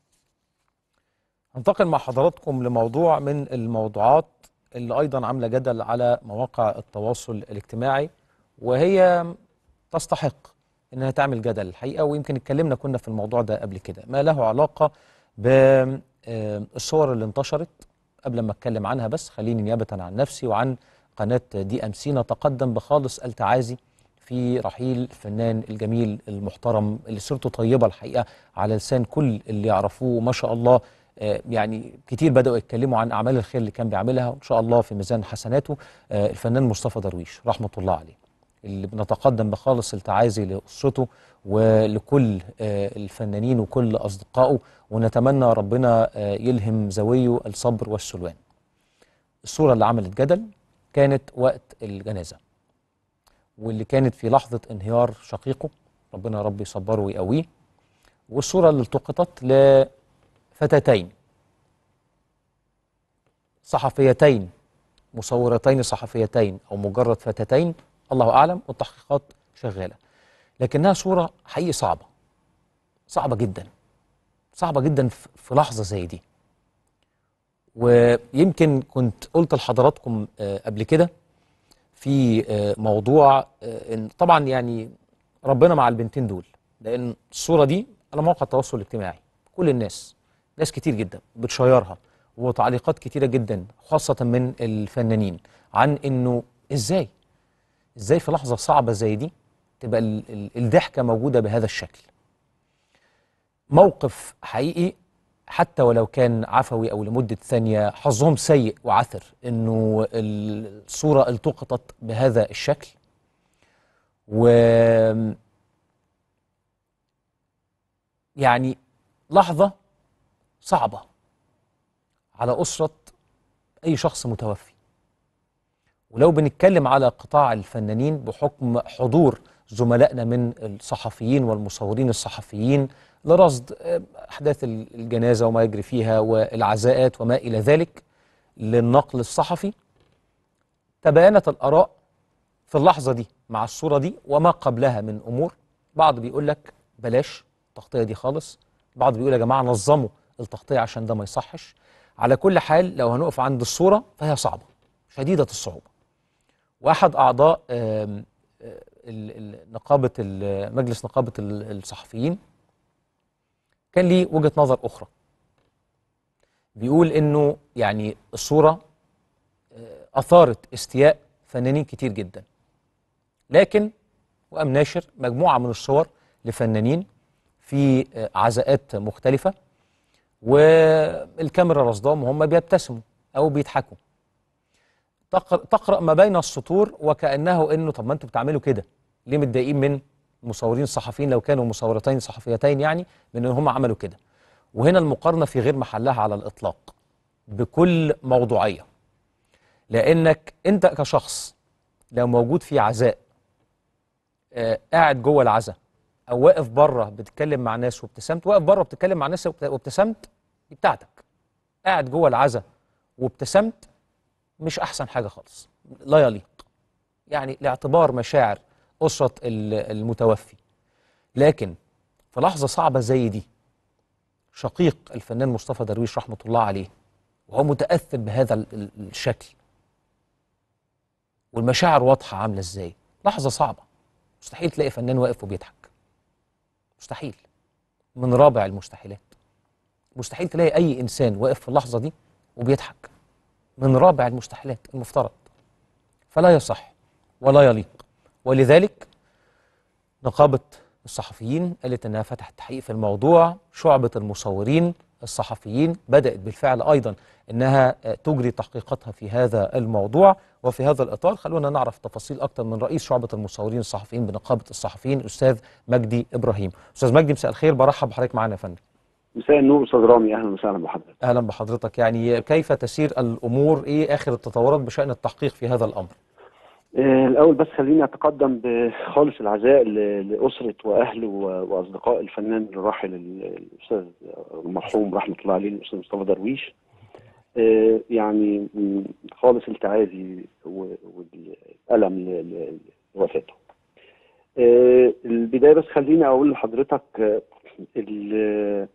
هنتقل مع حضراتكم لموضوع من الموضوعات اللي أيضا عاملة جدل على مواقع التواصل الاجتماعي وهي تستحق انها تعمل جدل الحقيقه ويمكن اتكلمنا كنا في الموضوع ده قبل كده ما له علاقه بالصور اللي انتشرت قبل ما اتكلم عنها بس خليني نيابه عن نفسي وعن قناه دي ام سي نتقدم بخالص التعازي في رحيل الفنان الجميل المحترم اللي سيرته طيبه الحقيقه على لسان كل اللي يعرفوه ما شاء الله آه، يعني كتير بدأوا يتكلموا عن أعمال الخير اللي كان بيعملها وإن شاء الله في ميزان حسناته آه، الفنان مصطفى درويش رحمة الله عليه اللي بنتقدم بخالص التعازي لأسرته ولكل آه، الفنانين وكل أصدقائه ونتمنى ربنا آه، يلهم زويه الصبر والسلوان الصورة اللي عملت جدل كانت وقت الجنازة واللي كانت في لحظة انهيار شقيقه ربنا يا رب يصبره ويقويه والصورة اللي التقطت لفتاتين صحفيتين مصورتين صحفيتين أو مجرد فتاتين الله أعلم والتحقيقات شغالة لكنها صورة حقيقي صعبة صعبة جدا صعبة جدا في في لحظة زي دي ويمكن كنت قلت لحضراتكم آه، قبل كده في آه، موضوع آه، إن طبعا يعني ربنا مع البنتين دول لأن الصورة دي على مواقع التواصل الاجتماعي كل الناس ناس كتير جدا بتشيرها وتعليقات كتيرة جدا خاصة من الفنانين عن إنه إزاي إزاي في لحظة صعبة زي دي تبقى ال- ال- الضحكة موجودة بهذا الشكل موقف حقيقي حتى ولو كان عفوي او لمده ثانيه حظهم سيء وعثر انه الصوره التقطت بهذا الشكل و يعني لحظه صعبه على اسره اي شخص متوفي ولو بنتكلم على قطاع الفنانين بحكم حضور زملائنا من الصحفيين والمصورين الصحفيين لرصد آه، احداث الجنازه وما يجري فيها والعزاءات وما الى ذلك للنقل الصحفي تباينت الاراء في اللحظه دي مع الصوره دي وما قبلها من امور بعض بيقول لك بلاش التغطيه دي خالص بعض بيقول يا جماعه نظموا التغطيه عشان ده ما يصحش على كل حال لو هنقف عند الصوره فهي صعبه شديده الصعوبه واحد اعضاء آم، آه، ال- ال- نقابه ال- مجلس نقابه ال- الصحفيين كان ليه وجهه نظر اخرى بيقول انه يعني الصوره آه، اثارت استياء فنانين كتير جدا لكن وقام ناشر مجموعه من الصور لفنانين في آه، عزاءات مختلفه والكاميرا رصدهم وهم بيبتسموا او بيضحكوا تقرأ, تقرأ ما بين السطور وكأنه انه طب ما انتوا بتعملوا كده ليه متضايقين من مصورين الصحفيين لو كانوا مصورتين صحفيتين يعني من ان هم عملوا كده وهنا المقارنة في غير محلها على الإطلاق بكل موضوعية لأنك أنت كشخص لو موجود في عزاء آه، قاعد جوه العزاء أو واقف بره بتتكلم مع ناس وابتسمت واقف بره بتتكلم مع ناس وابت- وابتسمت دي بتاعتك قاعد جوه العزاء وابتسمت مش أحسن حاجة خالص لا يليق يعني لاعتبار مشاعر أسرة ال- المتوفي لكن في لحظة صعبة زي دي شقيق الفنان مصطفى درويش رحمة الله عليه وهو متأثر بهذا ال- ال- الشكل والمشاعر واضحة عاملة ازاي لحظة صعبة مستحيل تلاقي فنان واقف وبيضحك مستحيل من رابع المستحيلات مستحيل تلاقي أي إنسان واقف في اللحظة دي وبيضحك من رابع المستحيلات المفترض فلا يصح ولا يليق ولذلك نقابة الصحفيين قالت انها فتحت تحقيق في الموضوع شعبة المصورين الصحفيين بدأت بالفعل أيضا أنها آه، تجري تحقيقاتها في هذا الموضوع وفي هذا الإطار خلونا نعرف تفاصيل أكثر من رئيس شعبة المصورين الصحفيين بنقابة الصحفيين الأستاذ مجدي إبراهيم أستاذ مجدي مساء الخير برحب بحضرتك معنا يا فندم مساء النور استاذ رامي اهلا وسهلا بحضرتك أهلا بحضرتك يعني كيف تسير الأمور إيه آخر التطورات بشأن التحقيق في هذا الأمر آه، الاول بس خليني اتقدم بخالص العزاء ل- لاسره واهل و- واصدقاء الفنان الراحل ال- الاستاذ المرحوم رحمه الله عليه الاستاذ مصطفى درويش آه، يعني م، خالص التعازي و- والالم ل- ل- لوفاته آه، البدايه بس خليني اقول لحضرتك آه، ال-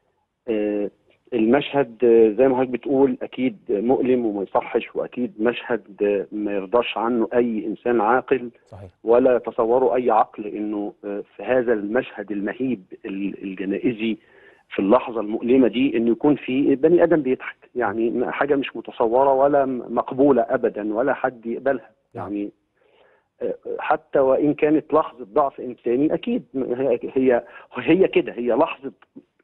آه، المشهد آه، زي ما حضرتك بتقول اكيد مؤلم وما يصحش واكيد مشهد آه، ما يرضاش عنه اي انسان عاقل صحيح ولا يتصوره اي عقل انه آه، في هذا المشهد المهيب ال- الجنائزي في اللحظه المؤلمه دي انه يكون في بني ادم بيضحك يعني م- حاجه مش متصوره ولا م- مقبوله ابدا ولا حد يقبلها يعني آه، حتى وان كانت لحظه ضعف انساني اكيد م- هي هي هي كده هي لحظه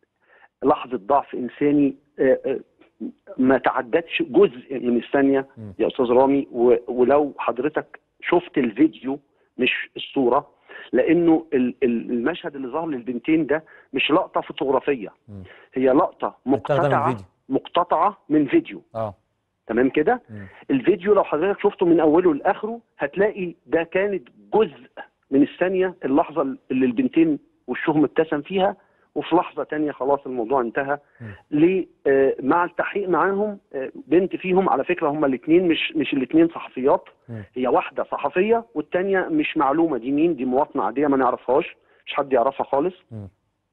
لحظه ضعف انساني آه، آه، ما تعدتش جزء من الثانيه م. يا استاذ رامي و- ولو حضرتك شفت الفيديو مش الصوره لانه ال- ال- المشهد اللي ظهر للبنتين ده مش لقطه فوتوغرافيه م. هي لقطه متاخدة من مقتطعه فيديو. مقتطعه من فيديو آه تمام كده م. الفيديو لو حضرتك شفته من اوله لاخره هتلاقي ده كانت جزء من الثانيه اللحظه اللي البنتين وشهم ابتسم فيها وفي لحظه تانية خلاص الموضوع انتهى ليه آه، مع التحقيق معاهم آه، بنت فيهم على فكره هم الاثنين مش مش الاثنين صحفيات مم. هي واحده صحفيه والثانيه مش معلومه دي مين دي مواطنه عاديه ما نعرفهاش مش حد يعرفها خالص مم.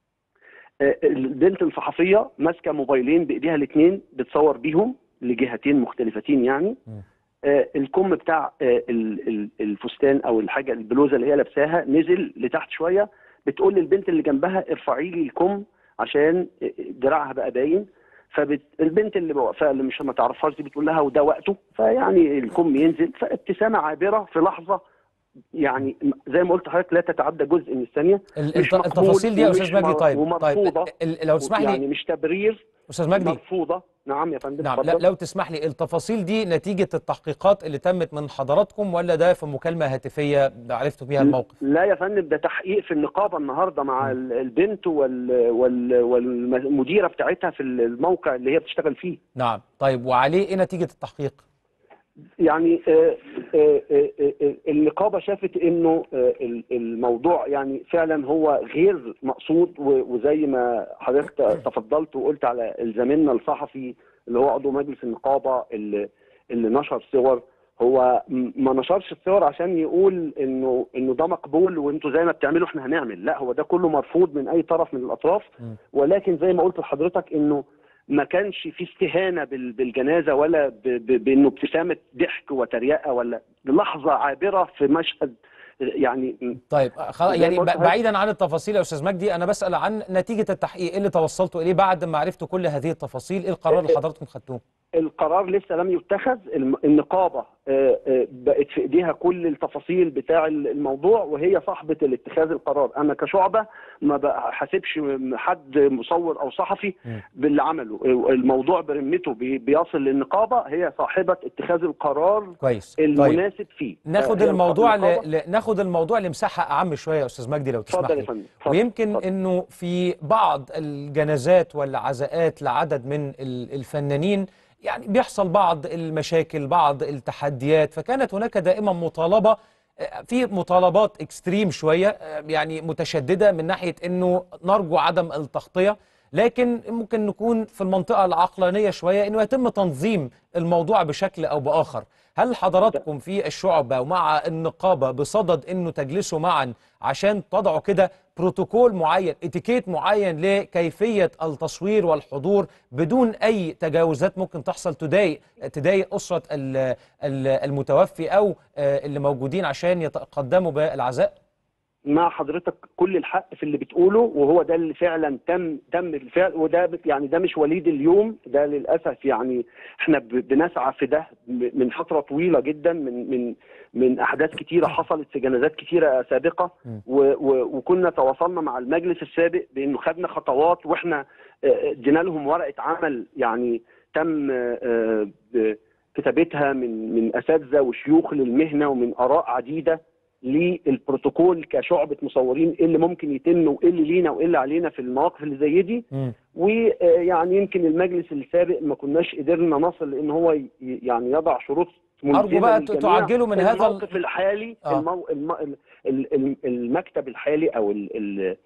آه، البنت الصحفيه ماسكه موبايلين بايديها الاثنين بتصور بيهم لجهتين مختلفتين يعني مم. آه، الكم بتاع آه، ال- ال- الفستان او الحاجه البلوزه اللي هي لابساها نزل لتحت شويه بتقول للبنت اللي جنبها ارفعي لي الكم عشان آه، دراعها بقى باين فالبنت اللي واقفه اللي مش ما تعرفهاش دي بتقول لها وده وقته فيعني الكم ينزل فابتسامه عابره في لحظه يعني زي ما قلت لحضرتك لا تتعدى جزء من الثانيه ال- مش الت- مقبول التفاصيل دي يا ومش أستاذ مجدي مر- طيب طيب ومرفوضة. ال- ال- لو تسمح لي يعني مش تبرير أستاذ مجدي مرفوضه نعم يا فندم نعم لا اتفضل. لو تسمح لي التفاصيل دي نتيجة التحقيقات اللي تمت من حضراتكم ولا ده في مكالمة هاتفية عرفتوا بيها الموقف؟ لا يا فندم ده تحقيق في النقابه النهارده مع ال- البنت وال وال والمديره بتاعتها في الموقع اللي هي بتشتغل فيه نعم طيب وعليه ايه نتيجة التحقيق؟ يعني آه، آه، آه، آه، النقابه شافت انه آه، ال- الموضوع يعني فعلا هو غير مقصود و- وزي ما حضرتك تفضلت وقلت على زميلنا الصحفي اللي هو عضو مجلس النقابه اللي اللي نشر صور هو م- ما نشرش الصور عشان يقول انه انه ده مقبول وانتوا زي ما بتعملوا احنا هنعمل لا هو ده كله مرفوض من اي طرف من الاطراف م. ولكن زي ما قلت لحضرتك انه ما كانش في استهانه بال- بالجنازه ولا ب- ب- بانه ابتسامه ضحك وتريقه ولا لحظه عابره في مشهد يعني طيب خلاص زي يعني ما ب- قلت بعيدا عن التفاصيل يا استاذ مجدي انا بسأل عن نتيجة التحقيق ايه اللي توصلتوا اليه بعد ما عرفتوا كل هذه التفاصيل ايه القرار اللي حضراتكم خدتوه؟ القرار لسه لم يتخذ الم- النقابه آه، آه، بقت في ايديها كل التفاصيل بتاع الموضوع وهي صاحبه الاتخاذ القرار انا كشعبه ما بحاسبش حد مصور او صحفي م. باللي عمله الموضوع برمته بي- بيصل للنقابه هي صاحبه اتخاذ القرار كويس طيب المناسب فيه ناخد هي الموضوع النقابة- ل... ل... ناخد الموضوع لمساحه اعم شويه يا استاذ مجدي لو تسمح اتفضل يا لي فندم اتفضل. ويمكن اتفضل. انه في بعض الجنازات والعزاءات لعدد من ال- الفنانين يعني بيحصل بعض المشاكل بعض التحديات فكانت هناك دائما مطالبه آه، في مطالبات اكستريم شويه آه، يعني متشدده من ناحيه انه نرجو عدم التغطيه لكن ممكن نكون في المنطقه العقلانيه شويه انه يتم تنظيم الموضوع بشكل او باخر هل حضراتكم في الشعبة ومع النقابة بصدد انه تجلسوا معا عشان تضعوا كده بروتوكول معين اتيكيت معين لكيفية التصوير والحضور بدون اي تجاوزات ممكن تحصل تضايق تضايق اسرة ال- ال- المتوفي او آه، اللي موجودين عشان يتقدموا بالعزاء مع حضرتك كل الحق في اللي بتقوله وهو ده اللي فعلا تم تم بالفعل وده بت- يعني ده مش وليد اليوم ده للاسف يعني احنا ب- بنسعى في ده م- من فتره طويله جدا من من من احداث كتيره حصلت في جنازات كتيره سابقه م. و و وكنا تواصلنا مع المجلس السابق بانه خدنا خطوات واحنا آه، ادينا لهم ورقه عمل يعني تم آه، ب- كتابتها من من اساتذه وشيوخ للمهنه ومن اراء عديده للبروتوكول كشعبة مصورين ايه اللي ممكن يتم وايه اللي لينا وايه اللي علينا في المواقف اللي زي دي مم. ويعني يمكن المجلس السابق ما كناش قدرنا نصل لان هو ي- يعني يضع شروط ملزمة أرجو بقى ت- للجميع. تعجلوا من هذا ال- الموقف الحالي آه. المو... الم... ال- ال- المكتب الحالي او ال... ال...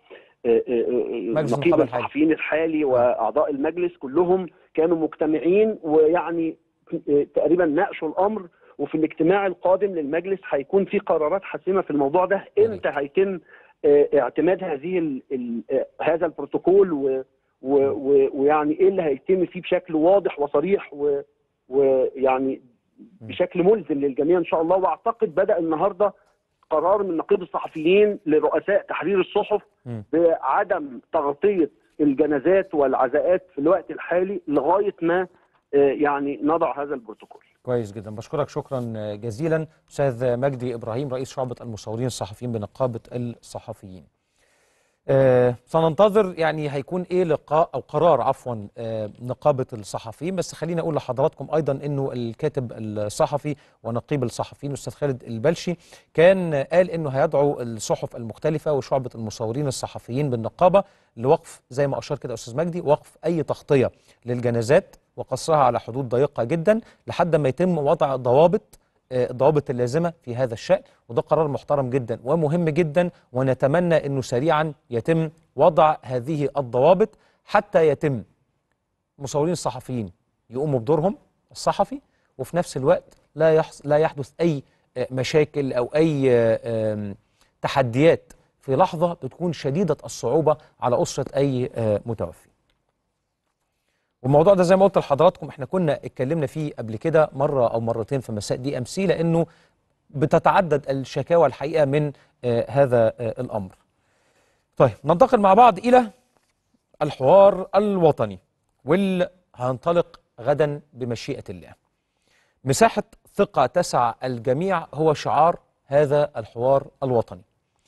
مجلس نقيب النقابة الحالي. الصحفيين الحالي واعضاء المجلس كلهم كانوا مجتمعين ويعني تقريبا ناقشوا الامر وفي الاجتماع القادم للمجلس هيكون في قرارات حاسمه في الموضوع ده امتى هيتم آه، اعتماد هذه ال ال آه، هذا البروتوكول و- و- و- ويعني ايه اللي هيتم فيه بشكل واضح وصريح و- ويعني بشكل ملزم للجميع ان شاء الله واعتقد بدا النهارده قرار من نقيب الصحفيين لرؤساء تحرير الصحف مم. بعدم تغطيه الجنازات والعزاءات في الوقت الحالي لغايه ما آه، يعني نضع هذا البروتوكول كويس جدا بشكرك شكرا جزيلا استاذ مجدي ابراهيم رئيس شعبة المصورين الصحفيين بنقابة الصحفيين آه سننتظر يعني هيكون ايه لقاء او قرار عفوا آه نقابه الصحفيين بس خليني اقول لحضراتكم ايضا انه الكاتب الصحفي ونقيب الصحفيين الاستاذ خالد البلشي كان قال انه هيدعو الصحف المختلفه وشعبه المصورين الصحفيين بالنقابه لوقف زي ما اشار كده استاذ مجدي وقف اي تغطيه للجنازات وقصرها على حدود ضيقه جدا لحد ما يتم وضع ضوابط آه، الضوابط اللازمه في هذا الشان وده قرار محترم جدا ومهم جدا ونتمنى انه سريعا يتم وضع هذه الضوابط حتى يتم مصورين الصحفيين يقوموا بدورهم الصحفي وفي نفس الوقت لا يحص لا يحدث اي آه، مشاكل او اي آه، آم، تحديات في لحظه بتكون شديده الصعوبه على اسره اي آه، متوفي. والموضوع ده زي ما قلت لحضراتكم احنا كنا اتكلمنا فيه قبل كده مره او مرتين في مساء دي ام سي لانه بتتعدد الشكاوى الحقيقه من آه، هذا آه، الامر. طيب ننتقل مع بعض الى الحوار الوطني واللي هينطلق غدا بمشيئه الله. مساحه ثقه تسع الجميع هو شعار هذا الحوار الوطني.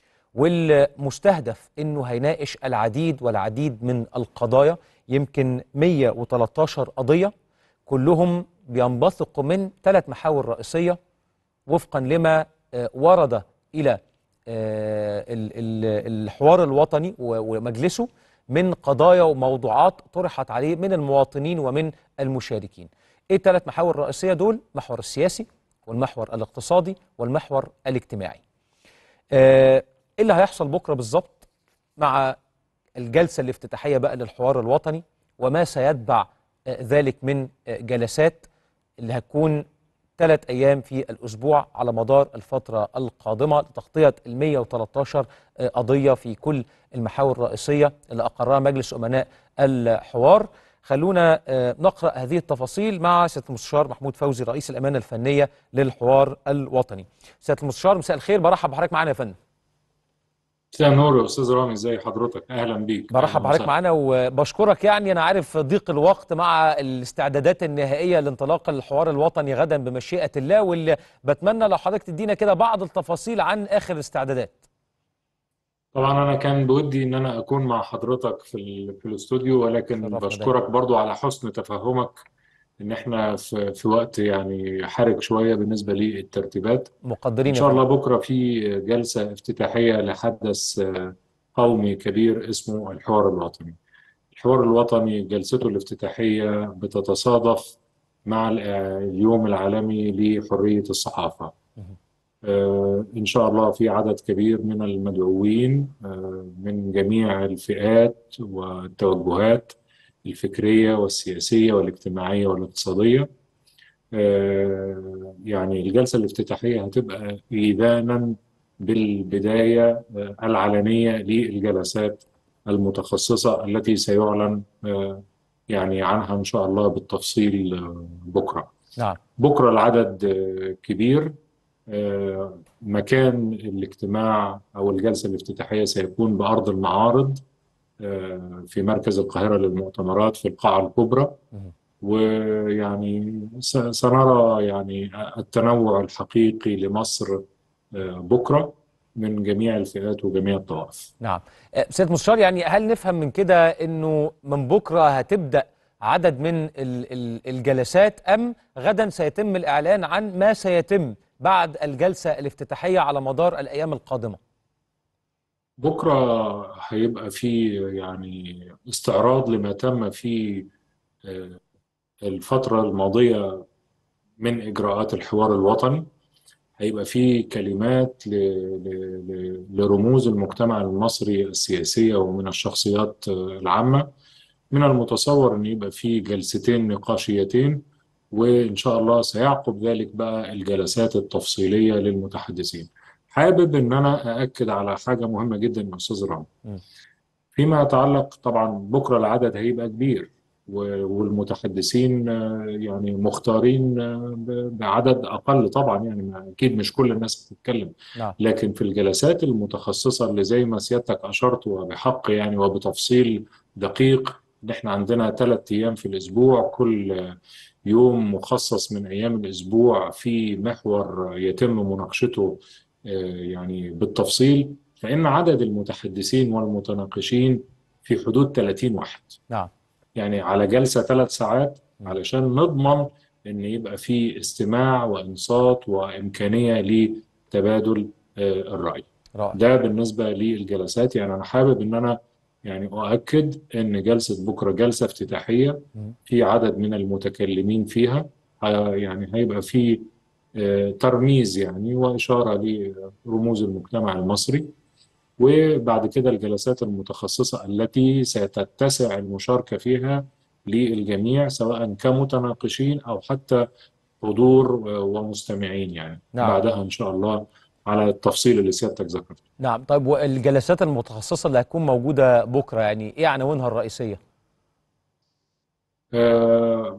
والمستهدف انه هيناقش العديد والعديد من القضايا يمكن 113 قضيه كلهم بينبثقوا من ثلاث محاور رئيسيه وفقا لما آه، ورد الى آه، ال- ال- الحوار الوطني و- ومجلسه من قضايا وموضوعات طرحت عليه من المواطنين ومن المشاركين. ايه الثلاث محاور الرئيسيه دول؟ المحور السياسي والمحور الاقتصادي والمحور الاجتماعي. آه، ايه اللي هيحصل بكره بالظبط مع الجلسه الافتتاحيه بقى للحوار الوطني وما سيتبع آه، ذلك من آه، جلسات اللي هتكون ثلاث ايام في الاسبوع على مدار الفتره القادمه لتغطيه ال 113 آه، قضيه في كل المحاور الرئيسيه اللي اقرها مجلس امناء الحوار خلونا آه، نقرا هذه التفاصيل مع سياده المستشار محمود فوزي رئيس الامانه الفنيه للحوار الوطني. سياده المستشار مساء الخير برحب بحضرتك معانا يا فندم. مساء النور يا استاذ رامي ازي حضرتك اهلا بيك برحب أهلاً بحضرتك وسهلاً. معانا وبشكرك يعني انا عارف ضيق الوقت مع الاستعدادات النهائيه لانطلاق الحوار الوطني غدا بمشيئه الله واللي بتمنى لو حضرتك تدينا كده بعض التفاصيل عن اخر الاستعدادات طبعا انا كان بودي ان انا اكون مع حضرتك في ال- في الاستوديو ولكن شرفنا بشكرك برضو على حسن تفهمك ان احنا في في وقت يعني حرج شويه بالنسبه للترتيبات مقدرين ان يا شاء فندم. الله بكره في جلسه افتتاحيه لحدث آه، قومي كبير اسمه الحوار الوطني الحوار الوطني جلسته الافتتاحيه بتتصادف مع ال- آه، اليوم العالمي لحريه الصحافه آه، إن شاء الله في عدد كبير من المدعوين آه، من جميع الفئات والتوجهات الفكرية والسياسية والاجتماعية والاقتصادية آه، يعني الجلسة الافتتاحية هتبقى إيذانا بالبداية آه، العلنية للجلسات المتخصصة التي سيعلن آه، يعني عنها إن شاء الله بالتفصيل آه، بكرة نعم بكرة العدد آه، كبير آه، مكان الاجتماع أو الجلسة الافتتاحية سيكون بأرض المعارض آه، في مركز القاهرة للمؤتمرات في القاعة الكبرى مهم. ويعني س- سنرى يعني التنوع الحقيقي لمصر آه، بكرة من جميع الفئات وجميع الطوائف نعم آه، سيد مستشار يعني هل نفهم من كده انه من بكره هتبدا عدد من ال- ال- الجلسات ام غدا سيتم الاعلان عن ما سيتم بعد الجلسه الافتتاحيه على مدار الايام القادمه بكرة هيبقى في يعني استعراض لما تم في آه، الفترة الماضية من إجراءات الحوار الوطني هيبقى في كلمات ل- ل- ل- لرموز المجتمع المصري السياسية ومن الشخصيات آه، العامة من المتصور أن يبقى في جلستين نقاشيتين وإن شاء الله سيعقب ذلك بقى الجلسات التفصيلية للمتحدثين حابب أن أنا أأكد على حاجة مهمة جدا يا أستاذ رامي م. فيما يتعلق طبعا بكرة العدد هيبقى كبير و- والمتحدثين آه، يعني مختارين آه، ب- بعدد أقل طبعا يعني ما- أكيد مش كل الناس بتتكلم نعم لكن في الجلسات المتخصصة اللي زي ما سيادتك أشرت وبحق يعني وبتفصيل دقيق إن إحنا عندنا ثلاث أيام في الأسبوع كل يوم مخصص من أيام الأسبوع في محور يتم مناقشته آه، يعني بالتفصيل فإن عدد المتحدثين والمتناقشين في حدود 30 واحد نعم يعني على جلسة ثلاث ساعات م. علشان نضمن ان يبقى في استماع وانصات وامكانية لتبادل آه، الرأي رائع ده بالنسبة للجلسات يعني انا حابب ان انا يعني اؤكد ان جلسة بكرة جلسة افتتاحية م. في عدد من المتكلمين فيها ه- يعني هيبقى في آه، ترميز يعني وإشارة لرموز المجتمع المصري وبعد كده الجلسات المتخصصة التي ستتسع المشاركة فيها للجميع سواء كمتناقشين أو حتى حضور ومستمعين يعني نعم. بعدها إن شاء الله على التفصيل اللي سيادتك ذكرته نعم طيب والجلسات المتخصصه اللي هتكون موجوده بكره يعني ايه عناوينها الرئيسيه آه،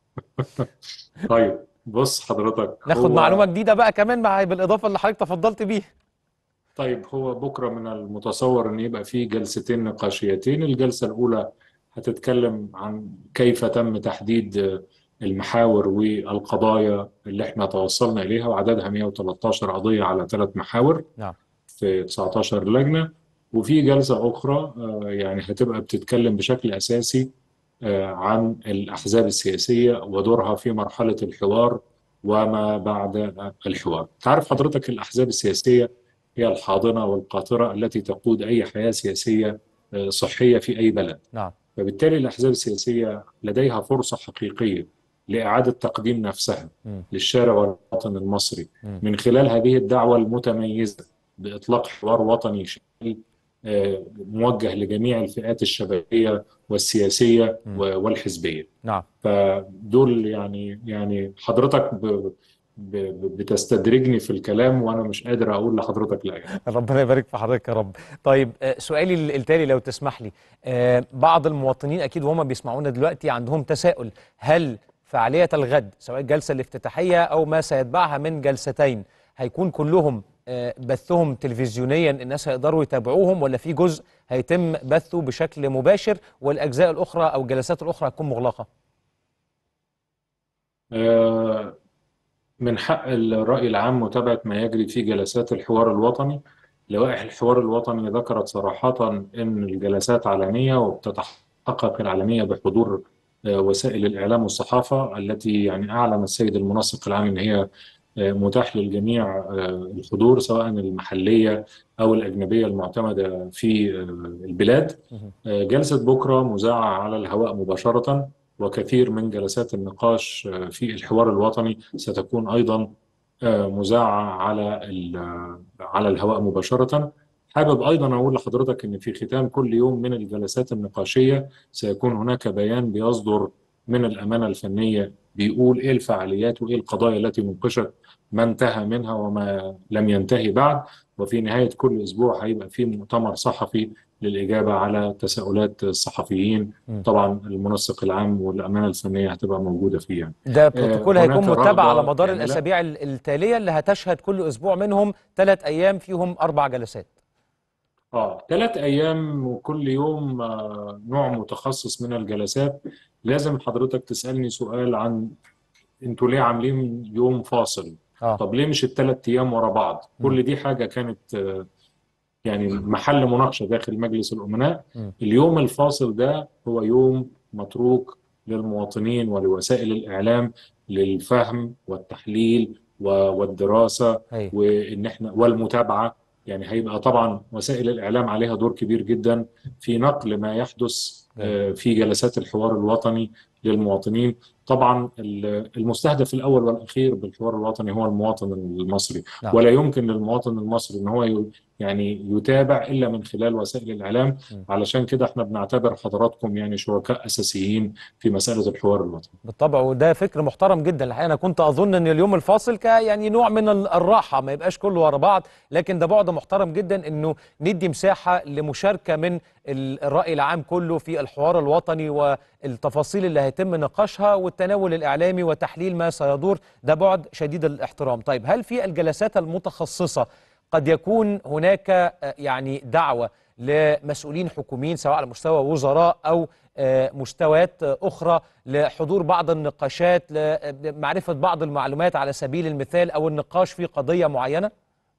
طيب بص حضرتك ناخد هو معلومه جديده بقى كمان مع بالاضافه اللي حضرتك تفضلت بيه طيب هو بكرة من المتصور أن يبقى فيه جلستين نقاشيتين الجلسة الأولى هتتكلم عن كيف تم تحديد المحاور والقضايا اللي احنا توصلنا إليها وعددها 113 قضية على ثلاث محاور نعم في 19 لجنة وفي جلسة أخرى آه، يعني هتبقى بتتكلم بشكل أساسي آه، عن الأحزاب السياسية ودورها في مرحلة الحوار وما بعد الحوار تعرف حضرتك الأحزاب السياسية هي الحاضنة والقاطرة التي تقود أي حياة سياسية آه، صحية في أي بلد نعم فبالتالي الأحزاب السياسية لديها فرصة حقيقية لإعادة تقديم نفسها مم. للشارع والوطن المصري مم. من خلال هذه الدعوة المتميزة بإطلاق حوار وطني شامل آه، موجه لجميع الفئات الشبابية والسياسية مم. و- والحزبية نعم فدول يعني يعني حضرتك ب- ب- بتستدرجني في الكلام وأنا مش قادر أقول لحضرتك لا يعني. ربنا يبارك في حضرتك يا رب طيب آه، سؤالي ال- التالي لو تسمح لي آه، بعض المواطنين اكيد وهم بيسمعونا دلوقتي عندهم تساؤل هل فعاليه الغد سواء الجلسه الافتتاحيه او ما سيتبعها من جلستين هيكون كلهم آه، بثهم تلفزيونيا الناس هيقدروا يتابعوهم ولا في جزء هيتم بثه بشكل مباشر والاجزاء الاخرى او الجلسات الاخرى هتكون مغلقه آه، من حق الرأي العام متابعة ما يجري في جلسات الحوار الوطني لوائح الحوار الوطني ذكرت صراحة أن الجلسات علنية وبتتحقق العلنية بحضور آه، وسائل الإعلام والصحافة التي يعني أعلن السيد المنسق العام أن هي آه، متاح للجميع آه، الحضور سواء المحلية أو الأجنبية المعتمدة في آه، البلاد مهم. آه، جلسة بكرة مذاعة على الهواء مباشرة وكثير من جلسات النقاش آه، في الحوار الوطني ستكون أيضا آه، مذاعة على ال- على الهواء مباشرة حابب أيضا أقول لحضرتك أن في ختام كل يوم من الجلسات النقاشية سيكون هناك بيان بيصدر من الأمانة الفنية بيقول إيه الفعاليات وإيه القضايا التي نوقشت ما انتهى منها وما لم ينتهي بعد وفي نهاية كل أسبوع هيبقى في مؤتمر صحفي للإجابة على تساؤلات الصحفيين م. طبعا المنسق العام والأمانة الفنية هتبقى موجودة فيه يعني. ده بروتوكول هناك هيكون متبع على رغبة مدار كاملة. الاسابيع ال- التاليه اللي هتشهد كل اسبوع منهم ثلاث ايام فيهم اربع جلسات اه ثلاث ايام وكل يوم آه، نوع متخصص من الجلسات لازم حضرتك تسألني سؤال عن انتوا ليه عاملين يوم فاصل اه طب ليه مش الثلاث ايام ورا بعض مم. كل دي حاجة كانت آه، يعني محل مناقشة داخل مجلس الأمناء مم. اليوم الفاصل ده هو يوم متروك للمواطنين ولوسائل الإعلام للفهم والتحليل و- والدراسة هي وان احنا والمتابعه يعني هيبقى طبعا وسائل الاعلام عليها دور كبير جدا في نقل ما يحدث آه، في جلسات الحوار الوطني للمواطنين طبعا ال- المستهدف الاول والاخير بالحوار الوطني هو المواطن المصري نعم. ولا يمكن للمواطن المصري ان هو ي- يعني يتابع الا من خلال وسائل الاعلام م. علشان كده احنا بنعتبر حضراتكم يعني شركاء اساسيين في مساله الحوار الوطني بالطبع وده فكر محترم جدا الحقيقه انا كنت اظن ان اليوم الفاصل ك يعني نوع من ال- الراحه ما يبقاش كله ورا بعض لكن ده بعد محترم جدا انه ندي مساحه لمشاركه من ال- الراي العام كله في الحوار الوطني والتفاصيل اللي هيتم نقاشها والتناول الاعلامي وتحليل ما سيدور ده بعد شديد الاحترام طيب هل في الجلسات المتخصصه قد يكون هناك آه، يعني دعوه لمسؤولين حكوميين سواء على مستوى وزراء او آه، مستويات آه، اخرى لحضور بعض النقاشات لمعرفه بعض المعلومات على سبيل المثال او النقاش في قضيه معينه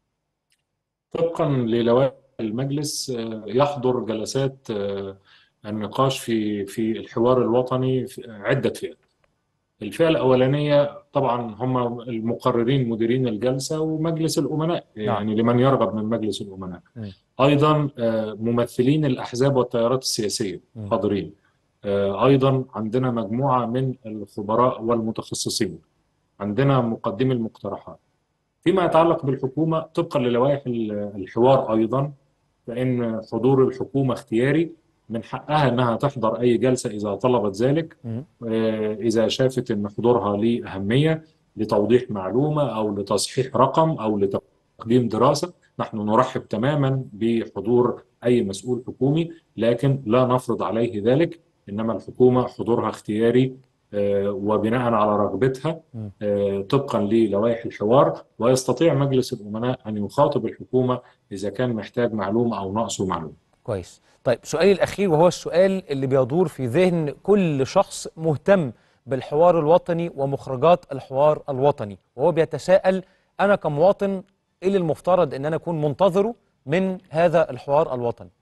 طبقا للوائح المجلس آه، يحضر جلسات آه، النقاش في في الحوار الوطني في عدة فئات. الفئة الأولانية طبعا هم المقررين مديرين الجلسة ومجلس الأمناء يعني لمن يرغب من مجلس الأمناء. م. أيضا آه، ممثلين الأحزاب والتيارات السياسية م. حاضرين. آه، أيضا عندنا مجموعة من الخبراء والمتخصصين. عندنا مقدمي المقترحات. فيما يتعلق بالحكومة طبقا للوائح ال- الحوار أيضا فإن حضور الحكومة اختياري من حقها أنها تحضر أي جلسة إذا طلبت ذلك مم. آه، إذا شافت أن حضورها ليه أهمية لتوضيح معلومة أو لتصحيح رقم أو لتقديم دراسة نحن نرحب تماما بحضور أي مسؤول حكومي لكن لا نفرض عليه ذلك إنما الحكومة حضورها اختياري آه، وبناء على رغبتها مم. آه، طبقا للوائح الحوار ويستطيع مجلس الأمناء أن يخاطب الحكومة إذا كان محتاج معلومة أو ناقصه معلومة كويس طيب سؤالي الأخير وهو السؤال اللي بيدور في ذهن كل شخص مهتم بالحوار الوطني ومخرجات الحوار الوطني وهو بيتساءل أنا كمواطن إيه اللي المفترض أن أنا أكون منتظره من هذا الحوار الوطني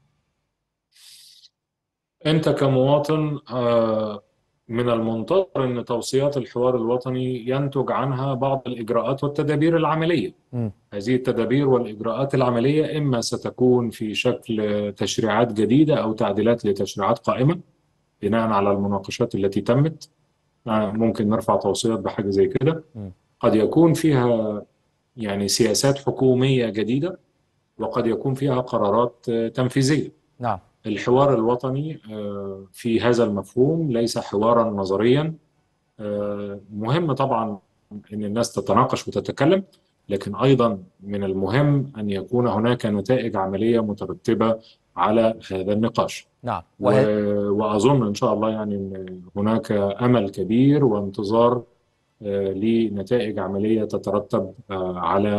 أنت كمواطن آه، من المنتظر أن توصيات الحوار الوطني ينتج عنها بعض الإجراءات والتدابير العملية مم. هذه التدابير والإجراءات العملية إما ستكون في شكل تشريعات جديدة أو تعديلات لتشريعات قائمة بناء على المناقشات التي تمت آه، ممكن نرفع توصيات بحاجة زي كده مم. قد يكون فيها يعني سياسات حكومية جديدة وقد يكون فيها قرارات آه، تنفيذية نعم الحوار الوطني آه، في هذا المفهوم ليس حوارا نظريا آه، مهم طبعا ان الناس تتناقش وتتكلم لكن ايضا من المهم ان يكون هناك نتائج عمليه مترتبه على هذا النقاش نعم و- وه... واظن ان شاء الله يعني ان هناك امل كبير وانتظار آه، لنتائج عمليه تترتب آه، على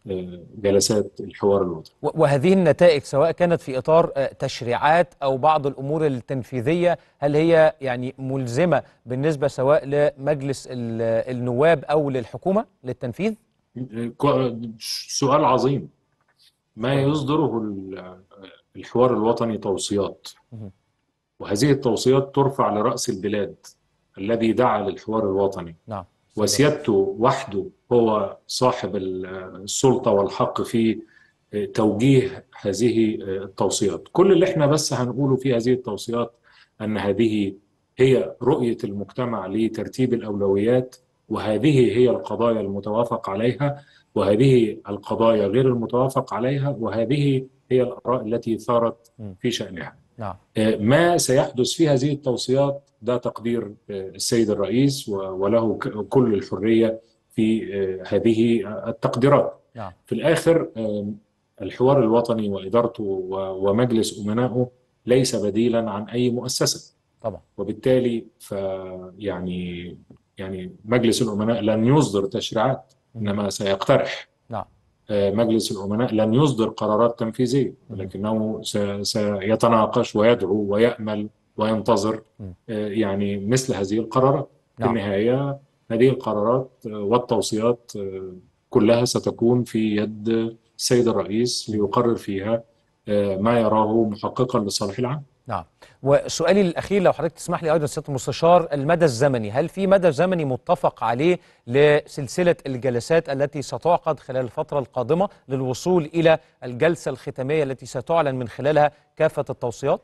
آه، جلسات الحوار الوطني و- وهذه النتائج سواء كانت في إطار آه، تشريعات أو بعض الأمور التنفيذية هل هي يعني ملزمة بالنسبة سواء لمجلس ال- النواب أو للحكومة للتنفيذ؟ كو- سؤال عظيم ما يصدره ال- الحوار الوطني توصيات مهم. وهذه التوصيات ترفع لرأس البلاد الذي دعا للحوار الوطني نعم وسيادته وحده هو صاحب ال- السلطة والحق في توجيه هذه التوصيات كل اللي احنا بس هنقوله في هذه التوصيات أن هذه هي رؤية المجتمع لترتيب الأولويات وهذه هي القضايا المتوافق عليها وهذه القضايا غير المتوافق عليها وهذه هي الآراء التي ثارت في شأنها نعم ما سيحدث في هذه التوصيات ده تقدير السيد الرئيس و- وله ك- كل الحرية في هذه التقديرات نعم في الآخر الحوار الوطني وإدارته و- ومجلس أمنائه ليس بديلا عن أي مؤسسة طبعا وبالتالي ف يعني يعني مجلس الأمناء لن يصدر تشريعات إنما سيقترح نعم آه، مجلس الأمناء لن يصدر قرارات تنفيذية ولكنه س- سيتناقش ويدعو ويأمل وينتظر مم. آه، يعني مثل هذه القرارات في نعم. النهاية هذه القرارات آه، والتوصيات آه، كلها ستكون في يد السيد الرئيس ليقرر فيها آه، ما يراه محققا للصالح العام نعم وسؤالي الأخير لو حضرتك تسمح لي أيضا سيادة المستشار المدى الزمني هل في مدى زمني متفق عليه لسلسلة الجلسات التي ستعقد خلال الفترة القادمة للوصول إلى الجلسة الختامية التي ستعلن من خلالها كافة التوصيات؟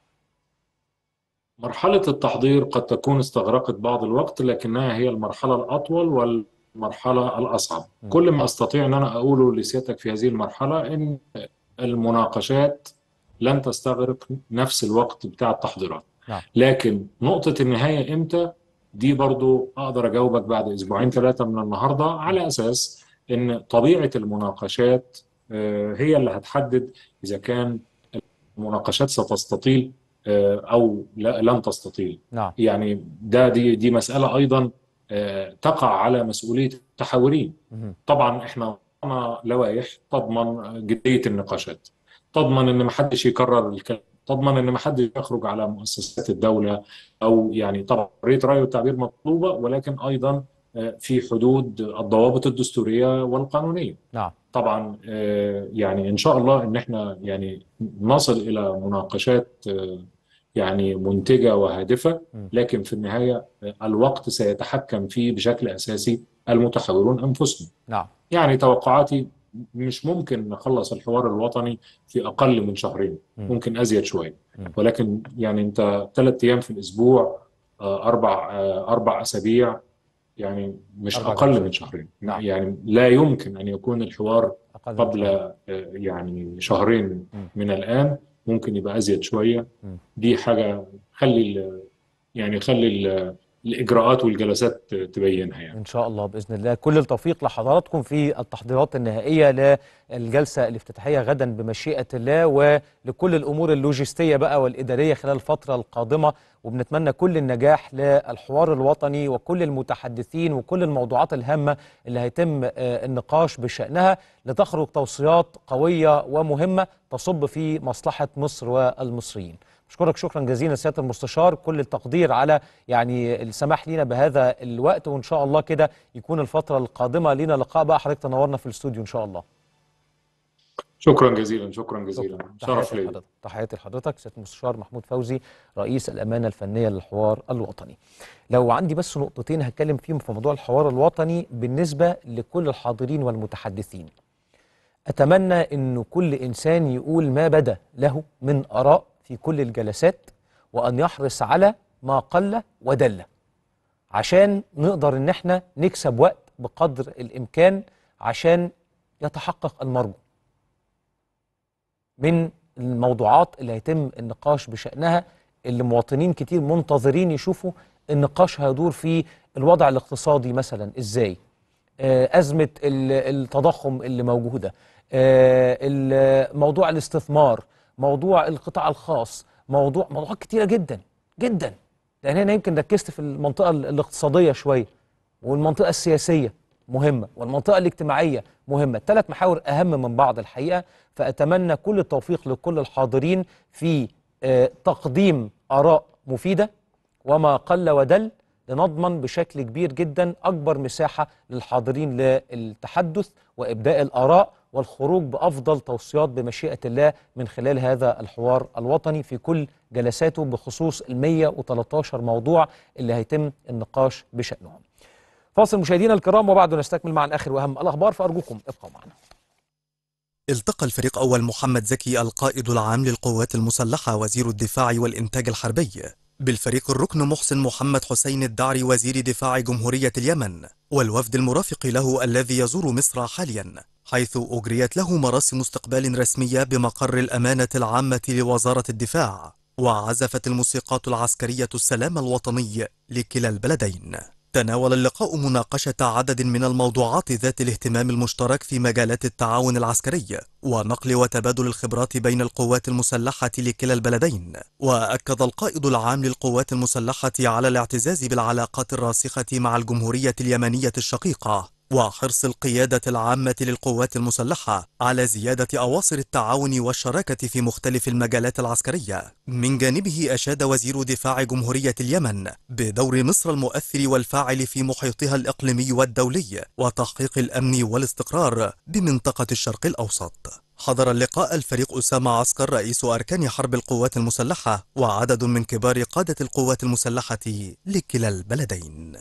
مرحلة التحضير قد تكون استغرقت بعض الوقت لكنها هي المرحلة الأطول والمرحلة الأصعب م. كل ما أستطيع أن أنا أقوله لسيادتك في هذه المرحلة إن المناقشات لن تستغرق نفس الوقت بتاع التحضيرات نعم. لكن نقطة النهاية إمتى دي برضو أقدر أجاوبك بعد أسبوعين ثلاثة من النهاردة على أساس إن طبيعة المناقشات آه، هي اللي هتحدد إذا كان المناقشات ستستطيل آه، أو لا- لن تستطيل نعم يعني ده دي دي مسألة أيضا آه، تقع على مسؤولية التحاورين مهم. طبعا احنا عندنا لوائح تضمن جدية النقاشات تضمن ان محدش يكرر الكلام تضمن ان محدش يخرج على مؤسسات الدولة او يعني طبعا حرية الرأي والتعبير مطلوبة ولكن ايضا آه، في حدود الضوابط الدستورية والقانونية نعم طبعا آه، يعني ان شاء الله ان احنا يعني نصل الى مناقشات آه، يعني منتجه وهادفه م. لكن في النهايه آه، الوقت سيتحكم فيه بشكل اساسي المتحورون انفسهم نعم يعني توقعاتي مش ممكن نخلص الحوار الوطني في اقل من شهرين م. ممكن ازيد شويه م. ولكن يعني انت ثلاث ايام في الاسبوع آه، اربع آه، اربع اسابيع يعني مش أربع اقل جلسات. من شهرين نعم. يعني لا يمكن ان يكون الحوار أقل من قبل شهر. آه، يعني شهرين م. من الآن ممكن يبقى أزيد شوية م. دي حاجة خلي ال- يعني خلي ال- الإجراءات والجلسات تبينها يعني إن شاء الله بإذن الله كل التوفيق لحضراتكم في التحضيرات النهائية للجلسة الافتتاحية غدا بمشيئة الله ولكل الأمور اللوجستية بقى والإدارية خلال الفترة القادمة وبنتمنى كل النجاح للحوار الوطني وكل المتحدثين وكل الموضوعات الهامة اللي هيتم آه، النقاش بشأنها لتخرج توصيات قوية ومهمة تصب في مصلحة مصر والمصريين بشكرك شكرا جزيلا سياده المستشار كل التقدير على يعني السماح لينا بهذا الوقت وان شاء الله كده يكون الفتره القادمه لينا لقاء بقى حضرتك تنورنا في الاستوديو ان شاء الله شكرا جزيلا شكرا جزيلا شرف تحياتي لي لحضرتك تحياتي لحضرتك سياده المستشار محمود فوزي رئيس الامانه الفنيه للحوار الوطني لو عندي بس نقطتين هتكلم فيهم في موضوع الحوار الوطني بالنسبه لكل الحاضرين والمتحدثين اتمنى انه كل انسان يقول ما بدا له من اراء في كل الجلسات وان يحرص على ما قل ودل عشان نقدر ان احنا نكسب وقت بقدر الامكان عشان يتحقق المرجو من الموضوعات اللي هيتم النقاش بشأنها اللي مواطنين كتير منتظرين يشوفوا النقاش هيدور في الوضع الاقتصادي مثلا ازاي آه، أزمة ال- التضخم اللي موجودة آه، ال- موضوع الاستثمار موضوع القطاع الخاص موضوع موضوعات كتيرة جدا جدا لأن هنا يمكن ركزت في المنطقة ال- الاقتصادية شوية والمنطقة السياسية مهمة والمنطقة الاجتماعية مهمة ثلاث محاور أهم من بعض الحقيقة فأتمنى كل التوفيق لكل الحاضرين في آه، تقديم آراء مفيدة وما قل ودل لنضمن بشكل كبير جدا أكبر مساحة للحاضرين للتحدث وإبداء الآراء والخروج بأفضل توصيات بمشيئة الله من خلال هذا الحوار الوطني في كل جلساته بخصوص ال 113 موضوع اللي هيتم النقاش بشأنهم فاصل مشاهدينا الكرام وبعد نستكمل معا آخر وأهم الأخبار فأرجوكم ابقوا معنا التقى الفريق أول محمد زكي القائد العام للقوات المسلحة وزير الدفاع والإنتاج الحربي بالفريق الركن محسن محمد حسين الدعري وزير دفاع جمهورية اليمن والوفد المرافق له الذي يزور مصر حاليا حيث أجريت له مراسم استقبال رسمية بمقر الأمانة العامة لوزارة الدفاع وعزفت الموسيقات العسكرية السلام الوطني لكلا البلدين تناول اللقاء مناقشة عدد من الموضوعات ذات الاهتمام المشترك في مجالات التعاون العسكري ونقل وتبادل الخبرات بين القوات المسلحة لكلا البلدين وأكد القائد العام للقوات المسلحة على الاعتزاز بالعلاقات الراسخة مع الجمهورية اليمنية الشقيقة وحرص القيادة العامة للقوات المسلحة على زيادة أواصر التعاون والشراكة في مختلف المجالات العسكرية. من جانبه أشاد وزير دفاع جمهورية اليمن بدور مصر المؤثر والفاعل في محيطها الإقليمي والدولي وتحقيق الأمن والاستقرار بمنطقة الشرق الأوسط. حضر اللقاء الفريق أسامة عسكر رئيس أركان حرب القوات المسلحة وعدد من كبار قادة القوات المسلحة لكلا البلدين.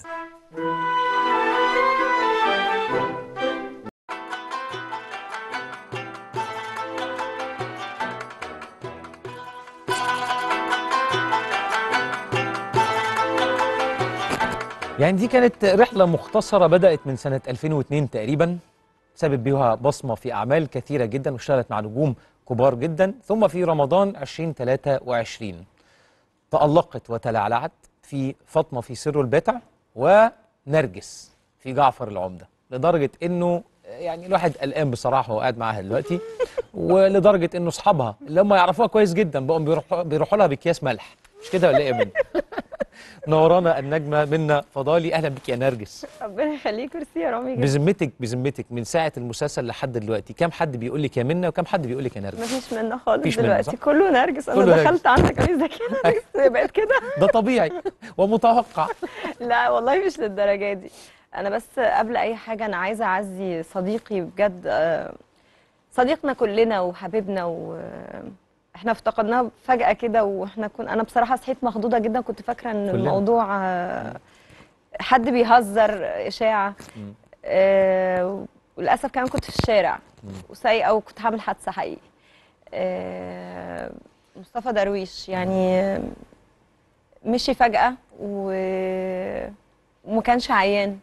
يعني دي كانت رحلة مختصرة بدأت من سنة 2002 تقريبا سابت بيها بصمة في أعمال كثيرة جدا واشتغلت مع نجوم كبار جدا ثم في رمضان 2023 تألقت وتلعلعت في فاطمة في سر البتع ونرجس في جعفر العمدة لدرجة انه يعني الواحد قلقان بصراحة وهو قاعد معاها دلوقتي ولدرجة انه اصحابها اللي هم يعرفوها كويس جدا بقوا بيروحوا بيروحوا لها بأكياس ملح مش كده ولا ايه يا منى؟ نورانا النجمة منا فضالي اهلا بك يا نرجس ربنا يخليك ميرسي يا رامي جدا بذمتك بذمتك من ساعة المسلسل لحد دلوقتي كم حد بيقول لك يا منى وكم حد بيقول لك يا نرجس؟ مفيش منه خالص مفيش منه، دلوقتي صح؟ كله نرجس انا كله دخلت عندك قالوا لي ازيك يا نرجس بقت كده ده طبيعي ومتوقع لا والله مش للدرجه دي انا بس قبل اي حاجه انا عايزه اعزي صديقي بجد آه، صديقنا كلنا وحبيبنا واحنا افتقدناه فجاه كده واحنا كن انا بصراحه صحيت مخضوضه جدا كنت فاكره ان كلنا. الموضوع آه، حد بيهزر اشاعه مم. آه، وللاسف كمان كنت في الشارع وسايقه وكنت هعمل حادثه حقيقي آه، مصطفى درويش يعني مشي فجأة و... وما كانش عيان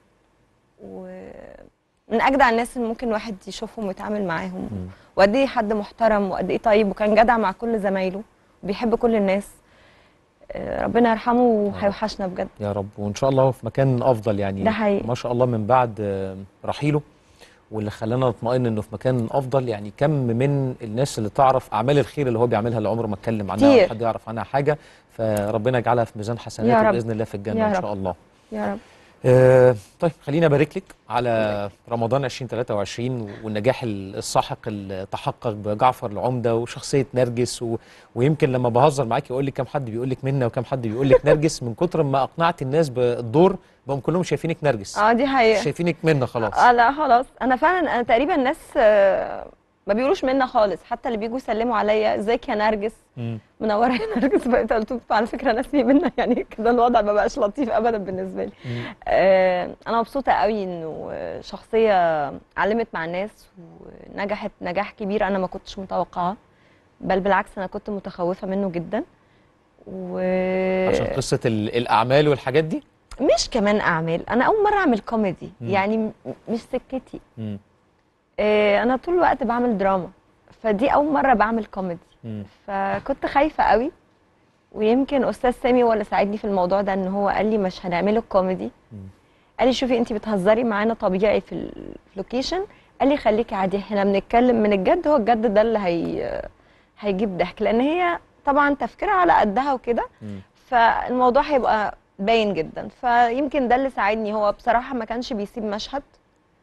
ومن أجدع الناس اللي ممكن الواحد يشوفهم ويتعامل معاهم مم. وقد إيه حد محترم وقد إيه طيب وكان جدع مع كل زمايله وبيحب كل الناس آه، ربنا يرحمه وهيوحشنا بجد يا رب وان شاء الله في مكان افضل يعني ده حقيقي. ما شاء الله من بعد آه، رحيله واللي خلانا نطمئن انه في مكان افضل يعني كم من الناس اللي تعرف اعمال الخير اللي هو بيعملها اللي عمره ما اتكلم عنها كتير. ولا حد يعرف عنها حاجه فربنا يجعلها في ميزان يا حسناته رب. باذن الله في الجنه يا ان رب. شاء الله يا رب آه طيب خليني ابارك لك على رمضان 2023 والنجاح الساحق اللي تحقق بجعفر العمده وشخصيه نرجس و... ويمكن لما بهزر معاكي اقول لك كم حد بيقول لك منى وكم حد بيقول لك نرجس من كتر ما اقنعت الناس بالدور بقوا كلهم شايفينك نرجس اه دي حقيقة شايفينك منى خلاص اه لا خلاص انا فعلا انا تقريبا الناس آه، ما بيقولوش منا خالص حتى اللي بيجوا يسلموا عليا ازيك يا نرجس مم. منوره يا نرجس بقيت قلت لهم على فكره انا اسمي منا يعني كده الوضع ما بقاش لطيف ابدا بالنسبه لي مم. آه انا مبسوطه قوي انه شخصيه علمت مع الناس ونجحت نجاح كبير انا ما كنتش متوقعاه بل بالعكس انا كنت متخوفه منه جدا و عشان قصه ال- الاعمال والحاجات دي مش كمان اعمال انا اول مره اعمل كوميدي مم. يعني م- مش سكتي مم. آه، انا طول الوقت بعمل دراما فدي اول مره بعمل كوميدي مم. فكنت خايفه قوي ويمكن استاذ سامي هو اللي ساعدني في الموضوع ده ان هو قال لي مش هنعمله كوميدي مم. قال لي شوفي انت بتهزري معانا طبيعي في اللوكيشن قال لي خليكي عادي احنا بنتكلم من الجد هو الجد ده اللي هي هيجيب ضحك لان هي طبعا تفكيرها على قدها وكده مم. فالموضوع هيبقى باين جدا فيمكن ده اللي ساعدني هو بصراحه ما كانش بيسيب مشهد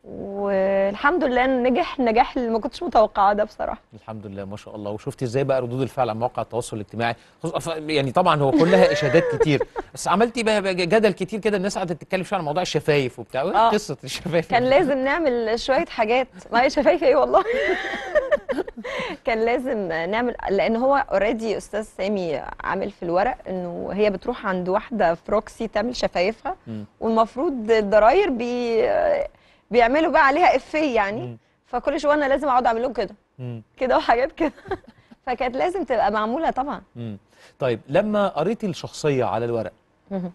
والحمد لله انه نجح النجاح اللي ما كنتش متوقعاه ده بصراحه الحمد لله ما شاء الله وشفتي ازاي بقى ردود الفعل على مواقع التواصل الاجتماعي خصوصا ف- يعني طبعا هو كلها اشادات كتير بس عملتي بقى بقى جدل كتير كده الناس قعدت تتكلم شويه عن موضوع الشفايف وبتاع إيه آه. قصه الشفايف كان لازم نعمل شويه حاجات ما هي شفايف ايه والله كان لازم نعمل لان هو اوريدي استاذ سامي عامل في الورق انه هي بتروح عند واحده فروكسي تعمل شفايفها مم. والمفروض الضراير بي بيعملوا بقى عليها افيه يعني مم. فكل شويه انا لازم اقعد اعمل لهم كده مم. كده وحاجات كده فكانت لازم تبقى معموله طبعا مم. طيب لما قريتي الشخصيه على الورق مهم.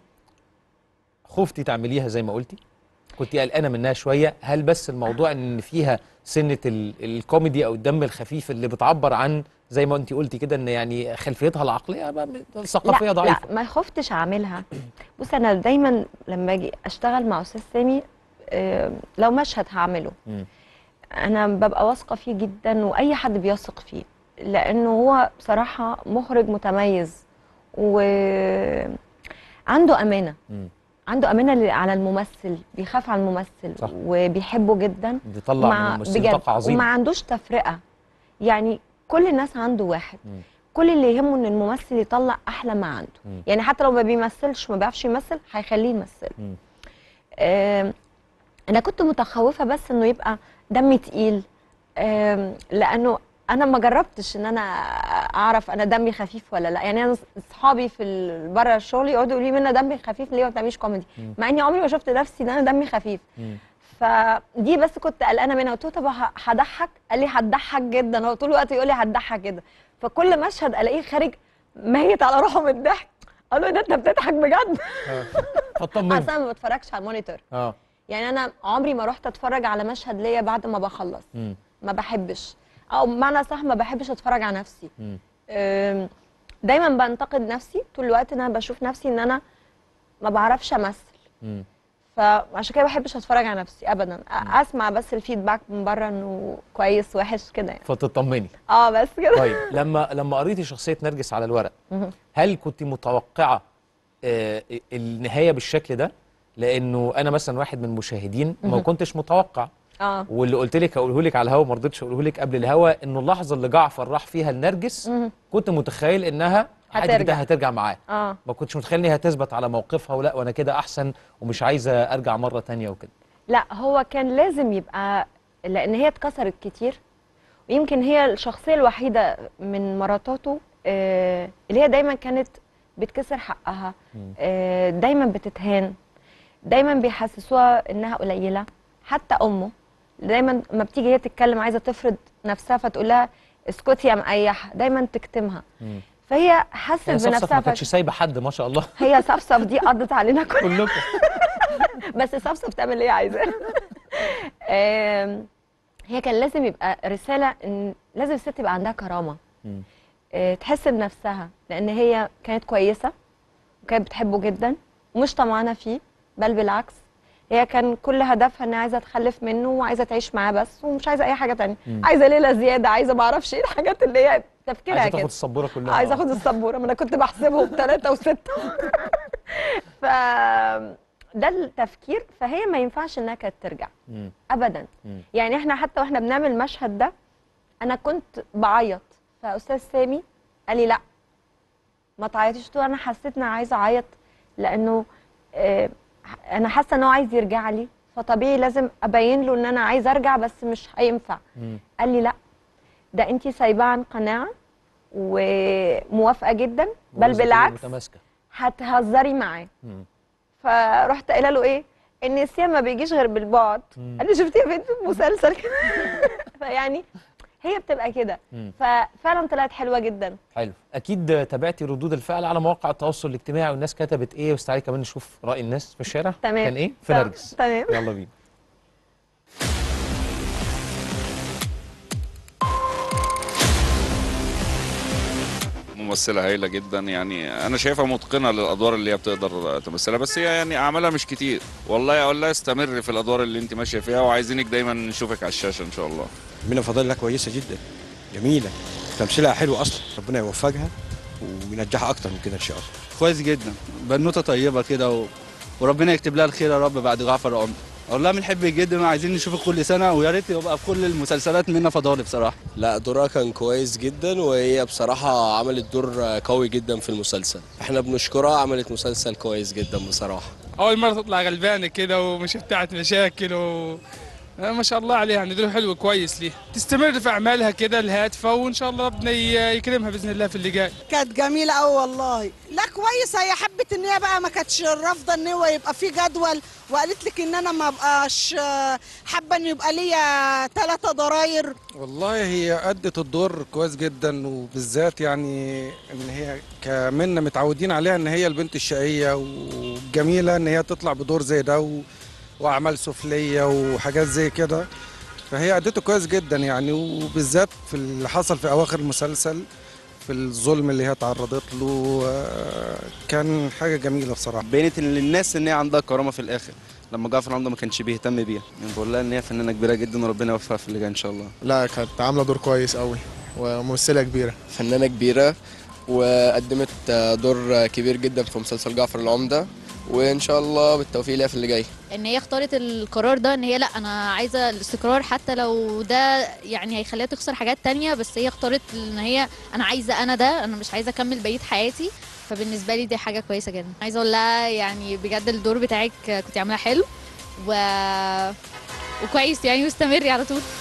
خفتي تعمليها زي ما قلتي كنت قلقانه منها شويه هل بس الموضوع ان فيها سنه ال- الكوميدي او الدم الخفيف اللي بتعبر عن زي ما انت قلتي كده ان يعني خلفيتها العقليه بقى الثقافيه لا ضعيفه لا ما خفتش اعملها بص انا دايما لما اجي اشتغل مع استاذ سامي آه، لو مشهد هعمله مم. انا ببقى واثقه فيه جدا واي حد بيثق فيه لانه هو بصراحه مخرج متميز وعنده امانه مم. عنده امانه ل- على الممثل بيخاف على الممثل صح. وبيحبه جدا بيطلع من الممثلين بجد طاقه عظيمه وما عندوش تفرقه يعني كل الناس عنده واحد مم. كل اللي يهمه ان الممثل يطلع احلى ما عنده مم. يعني حتى لو ما بيمثلش ما بيعرفش يمثل هيخليه يمثل مم. آم، انا كنت متخوفه بس انه يبقى دمي تقيل آم، لانه انا ما جربتش ان انا اعرف انا دمي خفيف ولا لا يعني انا اصحابي في ال- بره الشغل يقعدوا يقولوا لي منى دمي خفيف ليه ما بتعمليش كوميدي مم. مع اني عمري ما شفت نفسي ان انا دمي خفيف مم. فدي بس كنت قلقانه منها قلت له طب ه- هضحك قال لي هتضحك جدا هو طول الوقت يقول لي هتضحك كده فكل مشهد الاقيه خارج ميت على روحه من الضحك اقول له ده انت بتضحك بجد فاطمنت اصلا ما بتفرجش على المونيتور اه يعني انا عمري ما رحت اتفرج على مشهد ليا بعد ما بخلص مم. ما بحبش او بمعنى صح ما بحبش اتفرج على نفسي مم. أم، دايما بنتقد نفسي طول الوقت ان انا بشوف نفسي ان انا ما بعرفش امثل مم. فعشان كده ما بحبش اتفرج على نفسي ابدا أ- اسمع بس الفيدباك من بره انه كويس وحش كده يعني فتطمني اه بس كده طيب لما لما قريتي شخصيه نرجس على الورق مهم. هل كنت متوقعه آه النهايه بالشكل ده لانه انا مثلا واحد من المشاهدين ما مهم. كنتش متوقع اه واللي قلت لك هقوله لك على الهوا ما رضيتش اقوله لك قبل الهوا انه اللحظه اللي جعفر راح فيها لنرجس مهم. كنت متخيل انها عادي كده هترجع. هترجع معاه اه ما كنتش متخيل ان هي هتثبت على موقفها ولا وانا كده احسن ومش عايزه ارجع مره تانية وكده لا هو كان لازم يبقى لان هي اتكسرت كتير ويمكن هي الشخصيه الوحيده من مراتاته آه، اللي هي دايما كانت بتكسر حقها مم. آه، دايما بتتهان دايما بيحسسوها انها قليله حتى امه دايما ما بتيجي هي تتكلم عايزه تفرض نفسها فتقول لها اسكتي يا مقيح دايما تكتمها مم. فهي حست يعني صفصف بنفسها ما كانتش فش... سايبه حد ما شاء الله هي صفصف دي قضت علينا كلنا كلكم بس صفصف تعمل اللي هي عايزاه آم، هي كان لازم يبقى رساله ان لازم الست يبقى عندها كرامه مم. آه، تحس بنفسها لان هي كانت كويسه وكانت بتحبه جدا ومش طمعانه فيه بل بالعكس هي كان كل هدفها انها عايزه تخلف منه وعايزه تعيش معاه بس ومش عايزه اي حاجه تانية مم. عايزه ليله زياده عايزه ما اعرفش ايه الحاجات اللي هي تفكيرها عايزه كده تاخد السبوره كلها عايزه آه. اخد السبوره ما انا كنت بحسبهم ثلاثه وسته ف ده التفكير فهي ما ينفعش انها كانت ترجع مم. ابدا مم. يعني احنا حتى واحنا بنعمل المشهد ده انا كنت بعيط فاستاذ سامي قال لي لا ما تعيطيش قلت له انا حسيت ان انا عايزه اعيط لانه آه، انا حاسه ان هو عايز يرجع لي فطبيعي لازم ابين له ان انا عايزه ارجع بس مش هينفع مم. قال لي لا ده انت سايباه عن قناعه وموافقه جدا بل وإذا كانت بالعكس متماسكه هتهزري معاه مم. فرحت قايله له ايه النسيان ما بيجيش غير بالبعد مم. قال لي شفتي يا بنت المسلسل كده فيعني هي بتبقى كده مم. ففعلا طلعت حلوه جدا حلو اكيد تابعتي ردود الفعل على مواقع التواصل الاجتماعي والناس كتبت ايه بس تعالي كمان نشوف راي الناس في الشارع تمام كان ايه في تم- نرجس تمام يلا بينا ممثلة هايلة جدا يعني أنا شايفها متقنة للأدوار اللي هي بتقدر تمثلها بس هي يعني أعمالها مش كتير والله أقول لها استمر في الأدوار اللي أنت ماشية فيها وعايزينك دايما نشوفك على الشاشة إن شاء الله منى فضل الله كويسه جدا جميله تمثيلها حلو اصلا ربنا يوفقها وينجحها اكتر من كده ان شاء الله كويس جدا بنوته طيبه كده و... وربنا يكتب لها الخير يا رب بعد جعفر عمر والله بنحب جدا وعايزين نشوفه كل سنه ويا ريت يبقى في كل المسلسلات منى فضالي بصراحه لا دورها كان كويس جدا وهي بصراحة عملت دور قوي جدا في المسلسل احنا بنشكرها عملت مسلسل كويس جدا بصراحة اول مره تطلع غلبانه كده ومش بتاعت مشاكل و آه، ما شاء الله عليها يعني دور حلو كويس ليها تستمر في اعمالها كده الهادفه وان شاء الله ربنا ي- يكرمها باذن الله في اللي جاي كانت جميلة أوي والله لا كويسة هي حبت إن هي بقى ما كانتش رافضة إن هو يبقى في جدول وقالت لك إن أنا ما بقاش آه، حابة إن يبقى ليا ثلاثة ضراير والله هي أدت الدور كويس جدا وبالذات يعني إن هي كمنا متعودين عليها إن هي البنت الشقية وجميلة إن هي تطلع بدور زي ده و... وأعمال سفلية وحاجات زي كده فهي أدته كويس جدا يعني وبالذات في اللي حصل في أواخر المسلسل في الظلم اللي هي تعرضت له آه، كان حاجة جميلة بصراحة بينت للناس ان هي عندها كرامه في الاخر لما جعفر العمده ما كانش بيهتم بيها يعني بقول لها ان هي فنانه كبيره جدا وربنا يوفقها في اللي جاي ان شاء الله لا كانت عامله دور كويس قوي وممثله كبيره فنانة كبيرة وقدمت دور كبير جدا في مسلسل جعفر العمدة وإن شاء الله بالتوفيق ليها في اللي جاي ان هي اختارت القرار ده ان هي لا انا عايزه الاستقرار حتى لو ده يعني هيخليها تخسر حاجات تانية بس هي اختارت ان هي انا عايزه انا ده انا مش عايزه اكمل بقيه حياتي فبالنسبه لي دي حاجه كويسه جدا عايزه اقول لها يعني بجد الدور بتاعك كنت عاملاه حلو و وكويس يعني واستمري على طول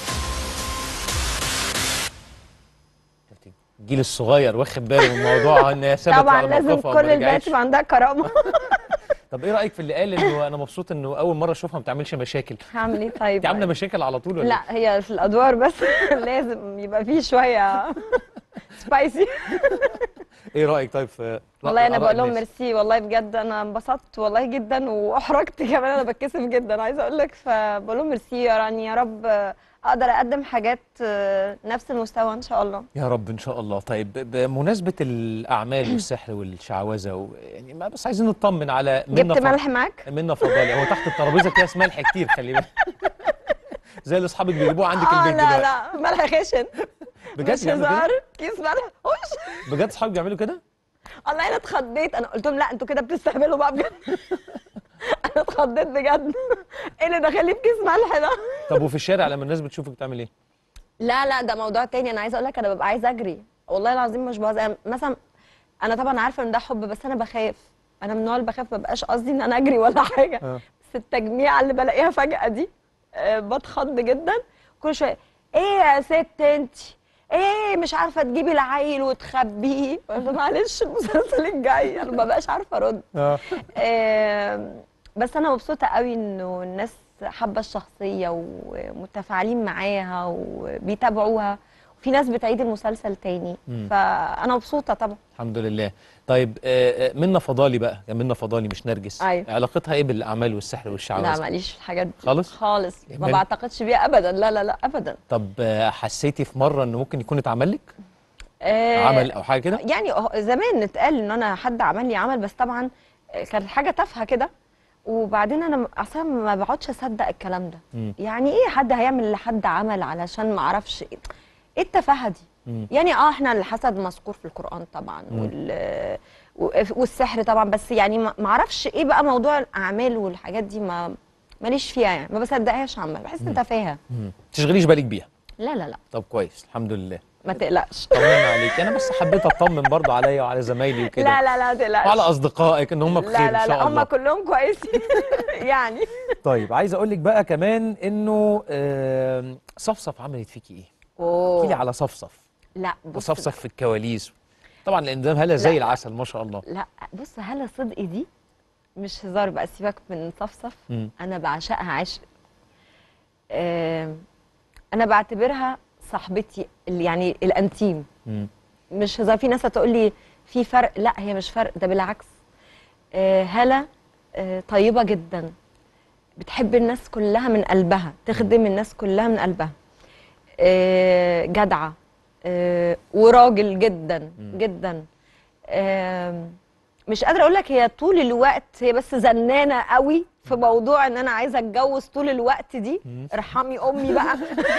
الجيل الصغير واخد باله من الموضوع ان هي ثبت طبعا على لازم موقفها كل وما البنات رجعتش. يبقى عندها كرامه طب ايه رايك في اللي قال انه انا مبسوط انه اول مره اشوفها ما بتعملش مشاكل هعمل ايه طيب انت عامله مشاكل على طول ولا لا هي في الادوار بس لازم يبقى فيه شويه سبايسي ايه رايك طيب في والله انا آراء بقول لهم الناس؟ ميرسي والله بجد انا انبسطت والله جدا واحرجت كمان انا بتكسف جدا عايزه اقول لك فبقول لهم ميرسي يعني يا رب اقدر اقدم حاجات نفس المستوى ان شاء الله يا رب ان شاء الله طيب ب- بمناسبه الاعمال والسحر والشعوذه و... يعني ما بس عايزين نطمن على منى جبت فض- ملح معاك منى فضالي هو تحت الترابيزه اكياس ملح كتير خلي بالك زي اللي اصحابك بيجيبوه عندك اه البيت لا دلوقتي لا ملح خشن بجد مش بيعملوا كده؟ هزار كيس ملح وش بجد اصحابك بيعملوا كده والله انا اتخضيت انا قلت لهم لا انتوا كده بتستهبلوا بقى بجد انا اتخضيت بجد ايه اللي دخلني في كيس ملح ده طب وفي الشارع لما الناس بتشوفك بتعمل ايه لا لا ده موضوع تاني انا عايزه اقول لك انا ببقى عايزه اجري والله العظيم مش بهزر أنا مثلا انا طبعا عارفه ان ده حب بس انا بخاف انا من النوع اللي بخاف ما بقاش قصدي ان انا اجري ولا حاجه آه. بس التجميعه اللي بلاقيها فجاه دي آه، بتخض جدا كل شويه ايه يا ست انت ايه مش عارفه تجيبي العيل وتخبيه قلت له معلش المسلسل الجاي انا ما بقاش عارفه ارد اه آم، بس انا مبسوطه قوي انه الناس حابه الشخصيه ومتفاعلين معاها وبيتابعوها وفي ناس بتعيد المسلسل تاني مم. فانا مبسوطه طبعا الحمد لله طيب آه، آه، منى فضالي بقى يا منى فضالي مش نرجس أيوة. علاقتها ايه بالاعمال والسحر والشعوذه لا ماليش في الحاجات دي خالص؟ خالص ما جميل. بعتقدش بيها ابدا لا لا لا ابدا طب آه، حسيتي في مره انه ممكن يكون اتعمل لك آه، عمل او حاجه كده يعني هو زمان اتقال ان انا حد عمل لي عمل بس طبعا كانت حاجه تافهه كده وبعدين انا اصلا ما بقعدش اصدق الكلام ده مم. يعني ايه حد هيعمل لحد عمل علشان ما اعرفش ايه إيه التفاهه دي مم. يعني اه احنا الحسد مذكور في القران طبعا مم. وال والسحر طبعا بس يعني ما ما اعرفش ايه بقى موضوع الاعمال والحاجات دي ما ماليش فيها يعني ما بصدقهاش عامه بحس ان تفاهه مم. تشغليش بالك بيها لا لا لا طب كويس الحمد لله ما تقلقش طمنا عليك انا بس حبيت اطمن برضو عليا وعلى زمايلي وكده لا لا لا ما تقلقش وعلى اصدقائك ان هم بخير لا لا ان شاء لا هم الله كلهم كويسين يعني طيب عايز اقول لك بقى كمان انه آم، صفصف عملت فيكي ايه اوه احكي لي على صفصف لا بص وصفصف في الكواليس طبعا لان ده هلا زي لا. العسل ما شاء الله لا بص هلا صدقي دي مش هزار بقى سيبك من صفصف مم. انا بعشقها عشق آم، انا بعتبرها صاحبتي اللي يعني الانتيم مم. مش هزار في ناس هتقول لي في فرق لا هي مش فرق ده بالعكس آه، هلا آه، طيبه جدا بتحب الناس كلها من قلبها تخدم الناس كلها من قلبها آه، جدعه آه، وراجل جدا جدا آم، مش قادره اقول لك هي طول الوقت هي بس زنانه قوي في موضوع ان انا عايزه اتجوز طول الوقت دي ارحمي امي بقى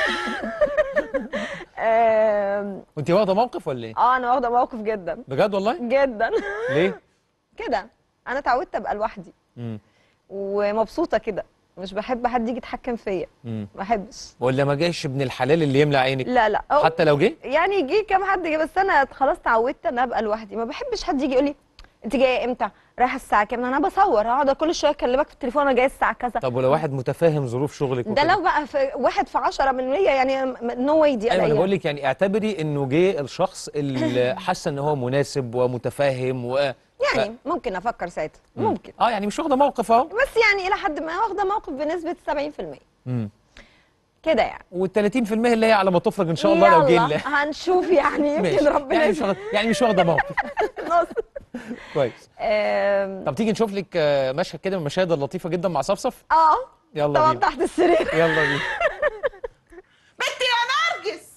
آم، وانت واخده موقف ولا ايه اه انا واخده موقف جدا بجد والله جدا ليه كده انا اتعودت ابقى لوحدي مم. ومبسوطه كده مش بحب حد يجي يتحكم فيا مم. ما بحبش ولا ما جاش ابن الحلال اللي يملى عينك لا لا أو حتى لو جه يعني يجي كام حد جه بس انا خلاص اتعودت ان ابقى لوحدي ما بحبش حد يجي يقول لي انت جايه امتى رايحه الساعه كام انا بصور هقعد كل شويه اكلمك في التليفون انا جايه الساعه كذا طب ولو واحد متفاهم ظروف شغلك ده وكده؟ لو بقى في واحد في عشرة من مية يعني نو واي دي ايوه انا ألاقيها. بقول لك يعني اعتبري انه جه الشخص اللي حاسه ان هو مناسب ومتفاهم و يعني ممكن افكر ساعتها مم. ممكن اه يعني مش واخده موقف اهو بس يعني الى حد ما واخده موقف بنسبه 70% امم كده يعني وال 30% اللي هي على ما تفرج ان شاء الله لو جه يلا الله هنشوف يعني يمكن ماشي. ربنا يعني مش واخده يعني مش واخده موقف نص كويس آم، طب تيجي نشوف لك آه، مشهد كده من المشاهد اللطيفه جدا مع صفصف اه يلا طبعا بينا تحت السرير يلا بينا بنتي يا نرجس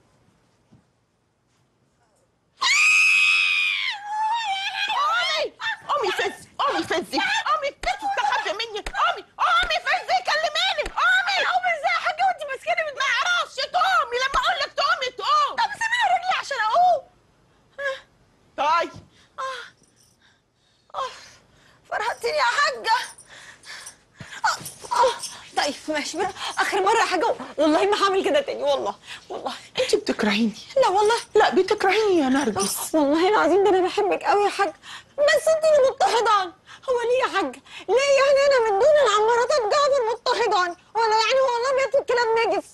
قومي قومي فزي قومي فزي قومي كنت تستخبي مني قومي قومي فزي كلميني قومي قومي ازاي يا حاجه وانت ماسكاني من ما اعرفش تقومي لما اقول لك تقومي تقوم طب سيبيني رجلي عشان اقوم طيب فرحتيني يا حاجه آه، آه، طيب ماشي بقى. اخر مره يا حاجه والله ما هعمل كده تاني والله والله انت بتكرهيني لا والله لا بتكرهيني يا نرجس والله العظيم ده انا بحبك قوي يا حاج بس انت اللي مضطهدان هو ليه يا حاج ليه يعني انا من دون العمارات جعفر مضطهدان ولا يعني هو الله بيكتب كلام نجس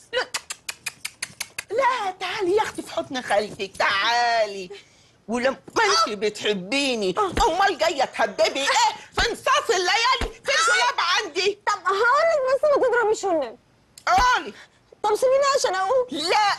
لا تعالي يا اختي في حضن خالتك تعالي ولما انت بتحبيني امال جايه تهببي ايه في نصاص الليالي في الغياب عندي طب هقولك بس ما تضربيش النبي قولي طب سيبيني عشان اقوم لا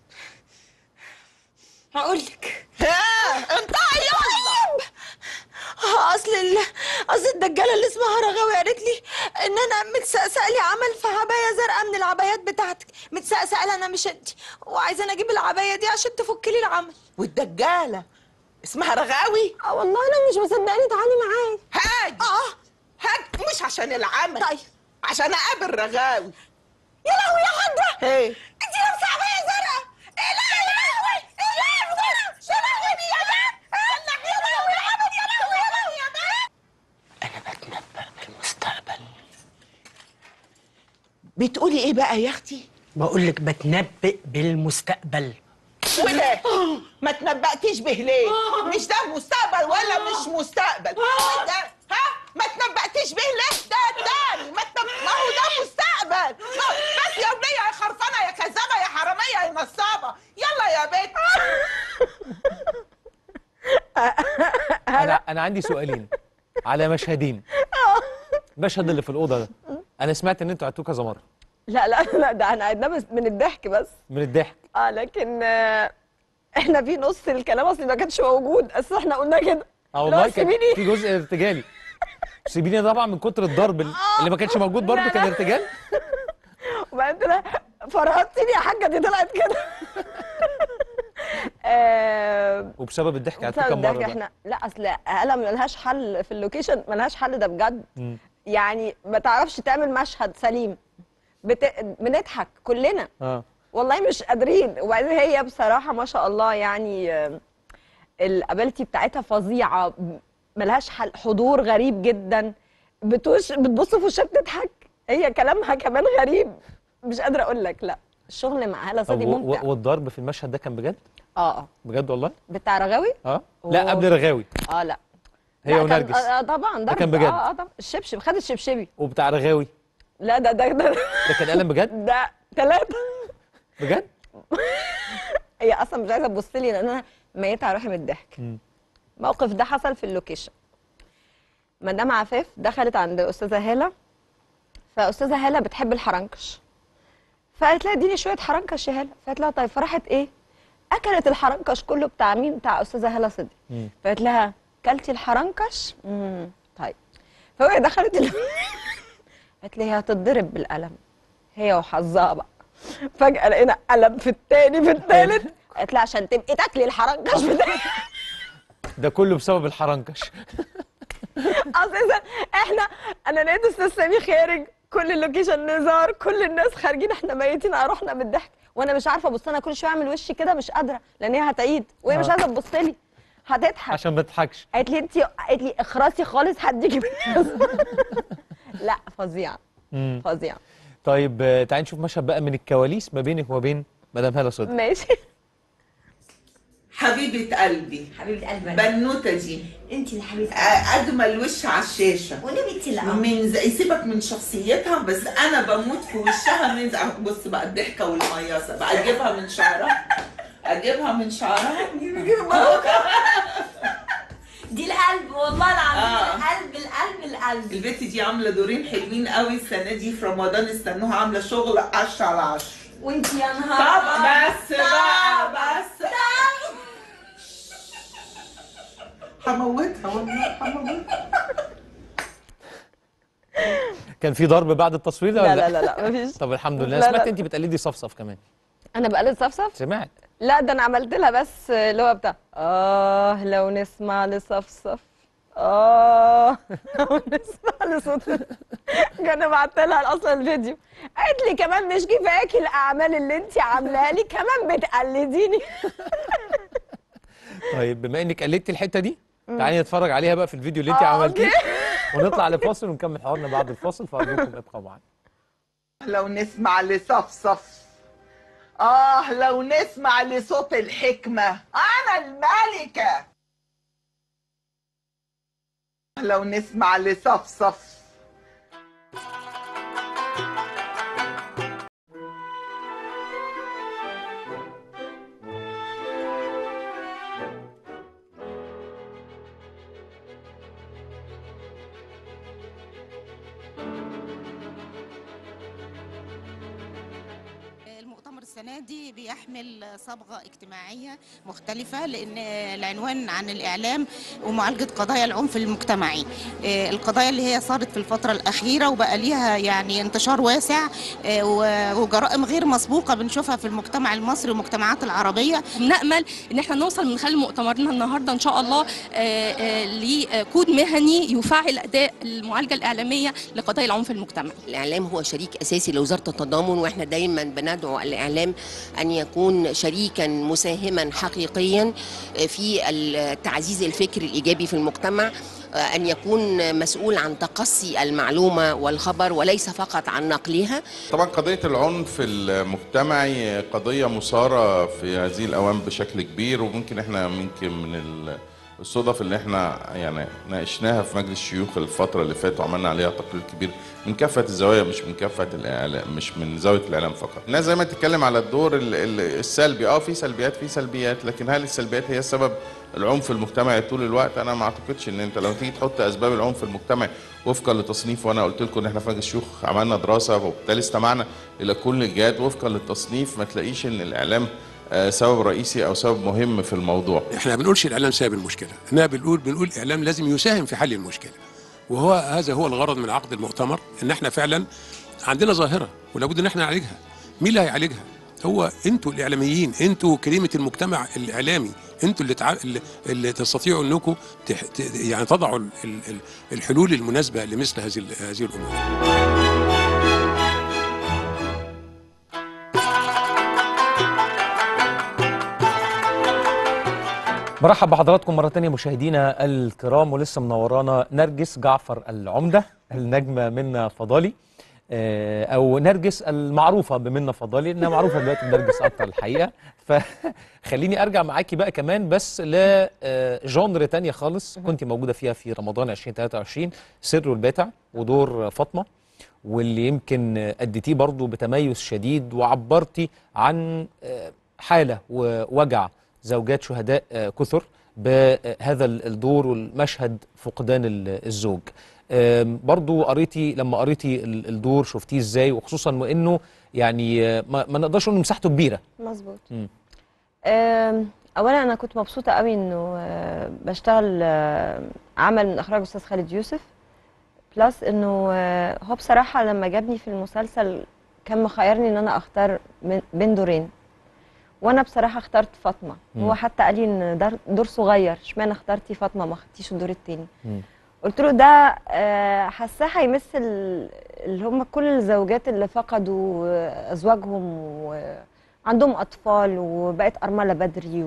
هقولك ها انطقي يلا اصل ال... اصل الدجاله اللي اسمها رغاوي قالت لي ان انا متسقسق لي عمل في عبايه زرقاء من العبايات بتاعتك متسقسق لي انا مش انت وعايزه انا اجيب العبايه دي عشان تفك لي العمل والدجاله اسمها رغاوي اه والله انا مش مصدقاني تعالي معايا هاجي اه هاجي مش عشان العمل طيب عشان اقابل رغاوي يا لهوي يا حاجه ايه انت لابسه عبايه زرقاء ايه لا يا لهوي ايه لا يا لهوي يا لهوي يا لهوي يا لهوي يا عبد يا لهوي يا لهوي يا لهوي المستقبل بتقولي ايه بقى يا اختي بقول لك بتنبئ بالمستقبل وده ما تنبأتيش به ليه مش ده مستقبل ولا مش مستقبل ده ها ما تنبأتيش به ليه ده تاني ما تنب... ما هو ده مستقبل ما- بس يا ولية يا خرفانة يا كذابة يا حرامية يا نصابة يلا يا بنت انا انا عندي سؤالين على مشهدين المشهد اللي في الاوضه ده انا سمعت ان انتوا عدتوه كذا مره لا لا لا ده انا قعدنا بس من الضحك بس من الضحك اه لكن آه، احنا في نص الكلام اصلي ما كانش موجود بس احنا قلنا كده اه لا، والله كان سيبيني. في جزء ارتجالي سيبيني طبعا من كتر الضرب اللي ما كانش موجود برضه لا، كان لا. ارتجال وبعدين طلع فرهطتيني يا حاجه دي طلعت كده آه، وبسبب الضحك عدتوه بسبب كام مره الضحك بقى؟ احنا لا اصل قلم ملهاش حل في اللوكيشن ملهاش حل ده بجد مم. يعني ما تعرفش تعمل مشهد سليم بت... بنضحك كلنا اه والله مش قادرين وبعدين هي بصراحه ما شاء الله يعني آه، الابيلتي بتاعتها فظيعه م- ملهاش حل حضور غريب جدا بتوش بتبص في وشها بتضحك هي كلامها كمان غريب مش قادره اقول لك لا الشغل مع هاله طب صدي و- ممتع و- والضرب في المشهد ده كان بجد؟ اه اه بجد والله؟ بتاع رغاوي اه لا أوه. قبل رغاوي اه لا هي لا، كان- ونرجس آه آه، طبعا ده ضرب كان بجد؟ اه اه طبعا الشبشب خد الشبشبي وبتاع رغاوي لا ده ده ده, ده كان قلم بجد؟ ده ثلاثه بجد؟ هي اصلا مش عايزه تبص لي لان انا ميته على روحي من الضحك مم. الموقف ده حصل في اللوكيشن مدام عفاف دخلت عند استاذه هاله فاستاذه هاله بتحب الحرنكش فقالت لها اديني شويه حرنكش يا هاله فقالت لها طيب فراحت ايه اكلت الحرنكش كله بتاع مين بتاع استاذه هاله صدقي مم. فقالت لها كلتي الحرنكش امم طيب فهي دخلت ال... قالت لي هي هتتضرب بالقلم هي وحظها بقى فجاه لقينا قلم في التاني في التالت قالت لها عشان تبقي تاكلي الحرنكش بتاعي ده كله بسبب الحرنكش اساسا احنا انا لقيت استاذ سامي خارج كل اللوكيشن نزار كل الناس خارجين احنا ميتين على روحنا من الضحك وانا مش عارفه ابص انا كل شويه اعمل وشي كده مش قادره لان هي هتعيد وهي مش آه. عايزه تبص لي هتضحك عشان ما تضحكش قالت لي انت قالت لي اخرسي خالص هديكي بالناس لا فظيعه مم. فظيعه طيب آه، تعالي نشوف مشهد بقى من الكواليس ما بينك وبين مدام هاله صدقي ماشي حبيبة قلبي حبيبة قلبي بنوتة دي انت اللي حبيبتي آه، أجمل وش على الشاشة ونبي انت اللي قمر. من زي سيبك من شخصيتها بس أنا بموت في وشها من زي بص بقى الضحكة والمياسة بقى أجيبها من شعرها أجيبها من شعرها دي القلب والله العظيم آه. القلب القلب القلب البت دي عاملة دورين حلوين قوي السنة دي في رمضان استنوها عاملة شغل 10 على 10 وانت يا نهار طب بس بقى بس هموتها والله هموتها كان في ضرب بعد التصوير ده لا ولا لا لا لا مفيش طب الحمد لله لا، سمعت لا. انت بتقلدي صفصف كمان انا بقلد صفصف سمعت لا ده انا عملت لها بس اللي هو بتاع اه لو نسمع لصفصف اه لو نسمع لصوت كان بعت لها اصلا الفيديو قالت لي كمان مش كفاياكي الاعمال اللي انت عاملاها لي كمان بتقلديني طيب بما انك قلدتي الحته دي مم. تعالي نتفرج عليها بقى في الفيديو اللي انت آه، عملتيه أوكي. ونطلع لفاصل ونكمل حوارنا بعد الفاصل فارجوكم ابقوا معانا لو نسمع لصفصف آه لو نسمع لصوت الحكمة أنا الملكة لو نسمع لصفصف المؤتمر السنة دي بيحمل صبغة اجتماعية مختلفة لأن العنوان عن الإعلام ومعالجة قضايا العنف المجتمعي آه، القضايا اللي هي صارت في الفترة الأخيرة وبقى ليها يعني انتشار واسع آه، و- وجرائم غير مسبوقة بنشوفها في المجتمع المصري والمجتمعات العربية بنأمل ان احنا نوصل من خلال مؤتمرنا النهارده ان شاء الله آه، آه، لكود مهني يفعل اداء المعالجه الاعلاميه لقضايا العنف المجتمعي. الإعلام هو شريك أساسي لوزارة التضامن وإحنا دايما بندعو الإعلام أن يكون شريكا مساهما حقيقيا في التعزيز الفكري الإيجابي في المجتمع أن يكون مسؤول عن تقصي المعلومة والخبر وليس فقط عن نقلها طبعا قضية العنف المجتمعي قضية مثارة في هذه الأوان بشكل كبير وممكن احنا يمكن من ال- الصدف اللي احنا يعني ناقشناها في مجلس الشيوخ الفترة اللي فاتت وعملنا عليها تقرير كبير من كافة الزوايا مش من كافة الإعلام مش من زاوية الإعلام فقط. الناس زي ما تتكلم على الدور ال- ال- السلبي اه في سلبيات في سلبيات لكن هل السلبيات هي السبب العنف المجتمعي طول الوقت انا ما اعتقدش ان انت لو تيجي تحط اسباب العنف المجتمعي وفقا لتصنيف وانا قلت لكم ان احنا في مجلس الشيوخ عملنا دراسه وبالتالي استمعنا الى كل الجهات وفقا للتصنيف ما تلاقيش ان الاعلام آه، سبب رئيسي او سبب مهم في الموضوع احنا ما بنقولش الاعلام سبب المشكله احنا بنقول بنقول الاعلام لازم يساهم في حل المشكله وهو هذا هو الغرض من عقد المؤتمر ان احنا فعلا عندنا ظاهره ولابد ان احنا نعالجها مين اللي هيعالجها هو انتوا الاعلاميين انتوا كلمه المجتمع الاعلامي انتوا اللي, تع... اللي, اللي تستطيعوا انكم تح... ت... يعني تضعوا ال... ال... ال- الحلول المناسبه لمثل هذه ال- هذه الامور برحب بحضراتكم مرة تانية مشاهدينا الكرام ولسه منورانا نرجس جعفر العمدة النجمة منا فضالي آه، أو نرجس المعروفة بمنا فضالي إنها معروفة دلوقتي بنرجس أكتر الحقيقة فخليني أرجع معاكي بقى كمان بس لجونر تانية خالص كنت موجودة فيها في رمضان 2023 سر الباتع ودور فاطمة واللي يمكن أديتيه برضو بتميز شديد وعبرتي عن آه، حالة ووجع زوجات شهداء آه، كثر بهذا الدور والمشهد فقدان ال- الزوج آم، برضو قريتي لما قريتي ال- الدور شفتيه ازاي وخصوصا وانه يعني آه، ما, ما نقدرش نقول مساحته كبيره مظبوط مم. أم، اولا انا كنت مبسوطه قوي انه آه، بشتغل آه، عمل من اخراج استاذ خالد يوسف بلس انه آه، هو بصراحه لما جابني في المسلسل كان مخيرني ان انا اختار من- بين دورين وانا بصراحه اخترت فاطمه مم. هو حتى قال لي ان دار- دور صغير اشمعنى اخترتي فاطمه ما اختيش الدور التاني قلت له ده آه، حاساه هيمثل اللي هم كل الزوجات اللي فقدوا آه، ازواجهم وعندهم اطفال وبقت ارمله بدري و...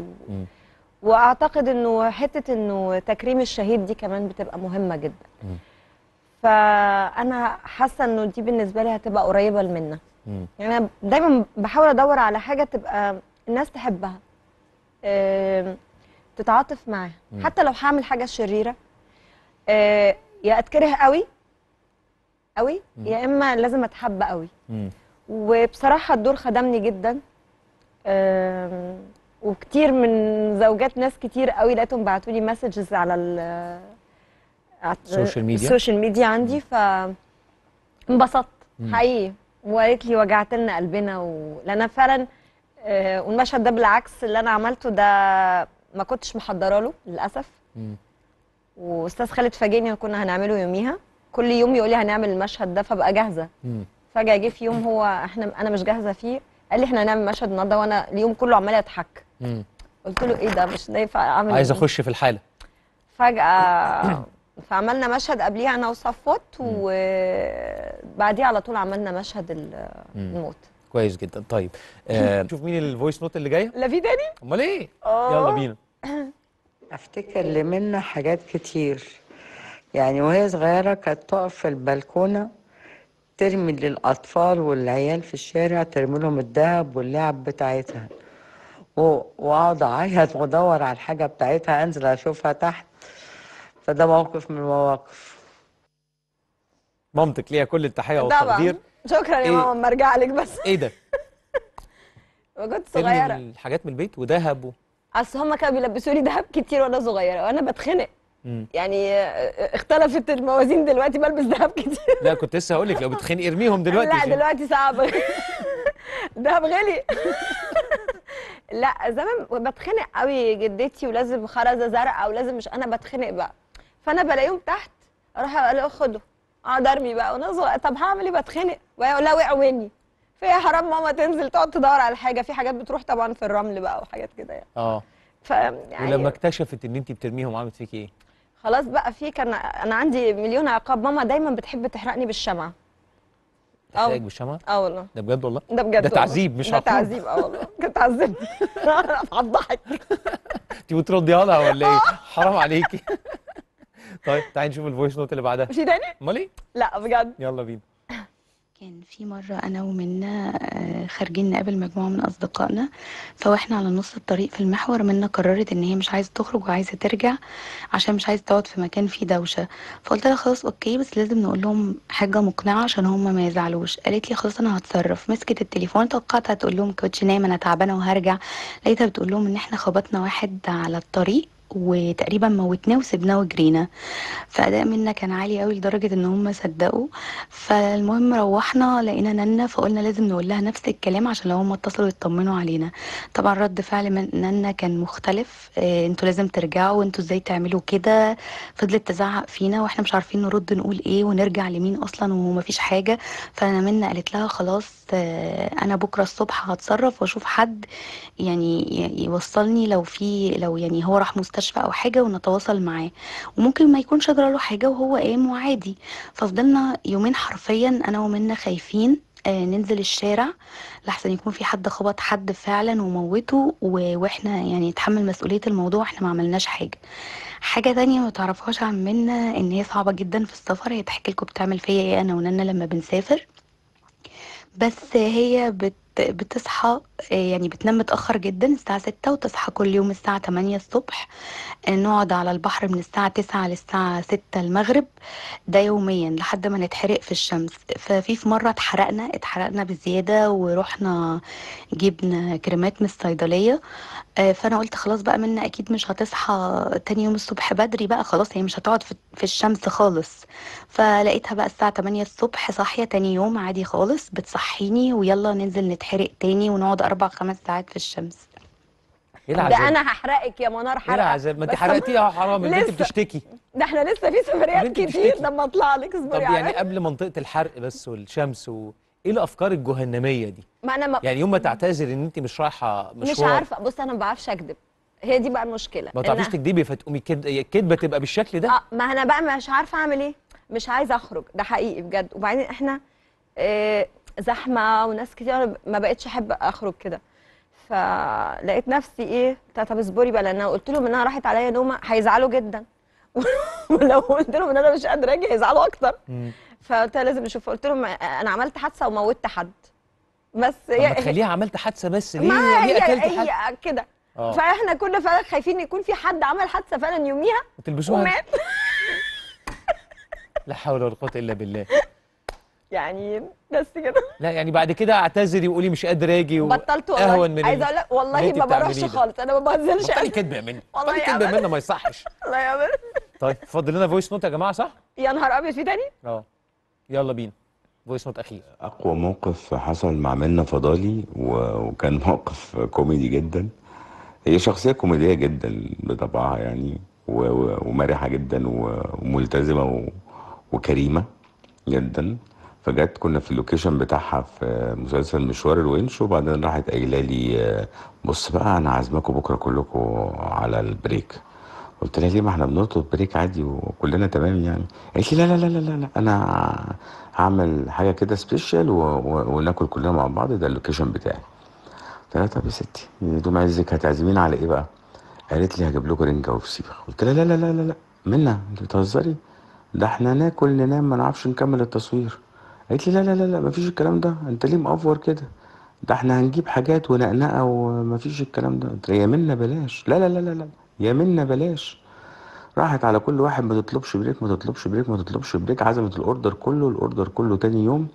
واعتقد انه حته انه تكريم الشهيد دي كمان بتبقى مهمه جدا ف فانا حاسه انه دي بالنسبه لي هتبقى قريبه لمنا مم. يعني انا دايما بحاول ادور على حاجه تبقى الناس تحبها آم، تتعاطف معاها مم. حتى لو هعمل حاجه شريره آه، يا اتكره قوي قوي مم. يا اما لازم اتحب قوي مم. وبصراحه الدور خدمني جدا آم، وكتير من زوجات ناس كتير قوي لقيتهم بعتوا لي مسجز على ال على السوشيال ميديا؟ السوشيال ميديا عندي ف انبسطت مم. حقيقي وقالت لي وجعت لنا قلبنا و... لان فعلا آه، والمشهد ده بالعكس اللي انا عملته ده ما كنتش محضره له للاسف مم. واستاذ خالد فاجئني كنا هنعمله يوميها كل يوم يقول لي هنعمل المشهد ده فابقى جاهزه مم. فجاه جه في يوم هو احنا انا مش جاهزه فيه قال لي احنا هنعمل مشهد النهارده وانا اليوم كله عماله اضحك مم. قلت له ايه ده مش ده ينفع اعمل عايز إيه؟ اخش في الحاله فجاه فعملنا مشهد قبليها انا وصفوت وبعديها على طول عملنا مشهد ال- مم. الموت كويس جدا طيب آه نشوف مين الفويس نوت اللي جايه لا في تاني امال ايه آه. يلا بينا افتكر لمنا حاجات كتير يعني وهي صغيرة كانت تقف في البلكونة ترمي للأطفال والعيال في الشارع ترمي لهم الذهب واللعب بتاعتها و- وأقعد أعيط وأدور على الحاجة بتاعتها أنزل أشوفها تحت فده موقف من المواقف مامتك ليها كل التحيه طبعا والتقدير شكرا يا إيه؟ ماما اما ارجع لك بس ايه ده كنت ترمي صغيره الحاجات من البيت وذهب و... اصل هم كانوا بيلبسوا لي دهب كتير وانا صغيره وانا بتخنق مم. يعني آه، اختلفت الموازين دلوقتي بلبس دهب كتير لا كنت لسه هقول لك لو بتخنقي ارميهم دلوقتي لا عشان- دلوقتي صعب دهب غلي لا زمان بتخنق قوي جدتي ولازم خرزه زرقاء ولازم مش انا بتخنق بقى فانا بلاقيهم تحت اروح اقول له خده اقعد ارمي بقى وانا صغيرة. طب هعمل ايه بتخنق وهي يقول لها وقعوا مني فهي حرام ماما تنزل تقعد تدور على حاجه في حاجات بتروح طبعا في الرمل بقى وحاجات كده يعني اه ف يعني ولما اكتشفت ان انت بترميهم عملت فيك ايه خلاص بقى في كان انا عندي مليون عقاب ماما دايما بتحب تحرقني بالشمعه تحرقك بالشمعة اه والله ده بجد والله ده بجد ده والله. تعذيب مش ده عقاب تعذيب اه والله كانت تعذبني هتضحك انت بترديها لها ولا ايه حرام عليكي طيب تعالي نشوف الفويس نوت اللي بعدها في تاني امال ايه لا بجد يلا بينا كان في مرة أنا ومنى آه، خارجين نقابل مجموعة من أصدقائنا فواحنا على نص الطريق في المحور منى قررت إن هي مش عايزة تخرج وعايزة ترجع عشان مش عايزة تقعد في مكان فيه دوشة فقلت لها خلاص أوكي بس لازم نقول لهم حاجة مقنعة عشان هما ما يزعلوش قالت لي خلاص أنا هتصرف مسكت التليفون توقعت هتقول لهم كنتش نايمة أنا تعبانة وهرجع لقيتها بتقول لهم إن إحنا خبطنا واحد على الطريق وتقريبا موتناه وسبناه وجرينا فاداء منا كان عالي قوي لدرجه ان هم صدقوا فالمهم روحنا لقينا نانا فقلنا لازم نقول لها نفس الكلام عشان لو هم اتصلوا يطمنوا علينا طبعا رد فعل من نانا كان مختلف إيه انتوا لازم ترجعوا وانتوا ازاي تعملوا كده فضلت تزعق فينا واحنا مش عارفين نرد نقول ايه ونرجع لمين اصلا ومفيش حاجه فانا منا قالت لها خلاص آه، انا بكره الصبح هتصرف واشوف حد يعني ي- يوصلني لو في لو يعني هو راح مستشفى او حاجه ونتواصل معاه وممكن ما يكونش جرى له حاجه وهو قام وعادي ففضلنا يومين حرفيا انا ومنى خايفين آه، ننزل الشارع لحسن يكون في حد خبط حد فعلا وموته و- واحنا يعني نتحمل مسؤوليه الموضوع احنا ما عملناش حاجه حاجه تانية ما تعرفهاش عن منى ان هي صعبه جدا في السفر هي تحكي لكم بتعمل فيا ايه انا ونانا لما بنسافر بس هي بت بتصحى آه، يعني بتنام متأخر جدا الساعة ستة وتصحى كل يوم الساعة تمانية الصبح آه، نقعد على البحر من الساعة تسعة للساعة ستة المغرب ده يوميا لحد ما نتحرق في الشمس ففي في مرة اتحرقنا اتحرقنا بزيادة ورحنا جبنا كريمات من الصيدلية آه، فانا قلت خلاص بقى منا اكيد مش هتصحى تاني يوم الصبح بدري بقى خلاص هي مش هتقعد في في الشمس خالص فلقيتها بقى الساعة 8 الصبح صاحية تاني يوم عادي خالص بتصحيني ويلا ننزل نتحرق تاني ونقعد اربع خمس ساعات في الشمس ايه ده العذاب انا هحرقك يا منار ايه حرقه العذاب ما انت بس حرقتيها حرام البنت لسه. بتشتكي ده احنا لسه في سفريات البنت كتير بتشتكي. لما اطلع لك طب اصبري يعني عليا قبل منطقه الحرق بس والشمس و... ايه الافكار الجهنميه دي ما انا ما يعني يوم ما تعتذر ان انت مش رايحه مشوار مش عارفه بص انا ما بعرفش اكذب هي دي بقى المشكله ما إن- تعرفيش تكدبي فتقومي كد... الكدبه تبقى بالشكل ده اه ما انا بقى مش عارفه اعمل ايه مش عايزه اخرج ده حقيقي بجد وبعدين احنا آه زحمه وناس كتير أنا ما بقتش احب اخرج كده فلقيت نفسي ايه طب طب اصبري بقى لان أنا قلت لهم انها راحت عليا نومه هيزعلوا جدا ولو قلت لهم ان انا مش قادره اجي هيزعلوا اكتر مم. فقلت لها لازم نشوف قلت لهم انا عملت حادثه وموتت حد بس طب ما تخليها عملت حادثه بس ليه ما ليه هي اكلت حد هي كده آه. فاحنا كنا فعلا خايفين يكون في حد عمل حادثه فعلا يوميها وتلبسوها ومات لا حول ولا قوه الا بالله يعني بس كده لا يعني بعد كده اعتذري وقولي مش قادر اجي و- بطلت اهون والله من عايزه ال- اقول لك اللي والله انت ما بتعمليه بروحش ده. خالص انا ما بهزرش بطلي أنا. كدب يا منى والله بطلي يا كدب يا عمل. منى ما يصحش الله يا عمل. طيب فضل لنا فويس نوت يا جماعه صح؟ يا نهار ابيض في تاني اه يلا بينا فويس نوت اخير أقوى موقف حصل مع منة فضالي و- وكان موقف كوميدي جدا هي شخصية كوميدية جدا بطبعها يعني و- و- ومرحة جدا و- وملتزمة و- وكريمة جدا فجت كنا في اللوكيشن بتاعها في مسلسل مشوار الونش وبعدين راحت قايله لي آه، بص بقى انا عازماكم بكره كلكم على البريك قلت لها ليه ما احنا بنطلب بريك عادي وكلنا تمام يعني قالت لي لا لا لا لا لا, لا انا هعمل حاجه كده سبيشال و... و... وناكل كلنا مع بعض ده اللوكيشن بتاعي قلت لها طب يا ستي دوم عزك هتعزمينا على ايه بقى قالت لي هجيب لكم رنجه وفسيخ قلت لها لا لا لا لا لا منى انت بتهزري ده احنا ناكل ننام ما نعرفش نكمل التصوير قالت لي لا لا لا لا مفيش الكلام ده انت ليه مأفور كده ده احنا هنجيب حاجات ونقنقه ومفيش الكلام ده قلت لها يا منى بلاش لا لا لا لا لا يا منى بلاش راحت على كل واحد ما تطلبش بريك ما تطلبش بريك ما تطلبش بريك عزمت الاوردر كله الاوردر كله تاني يوم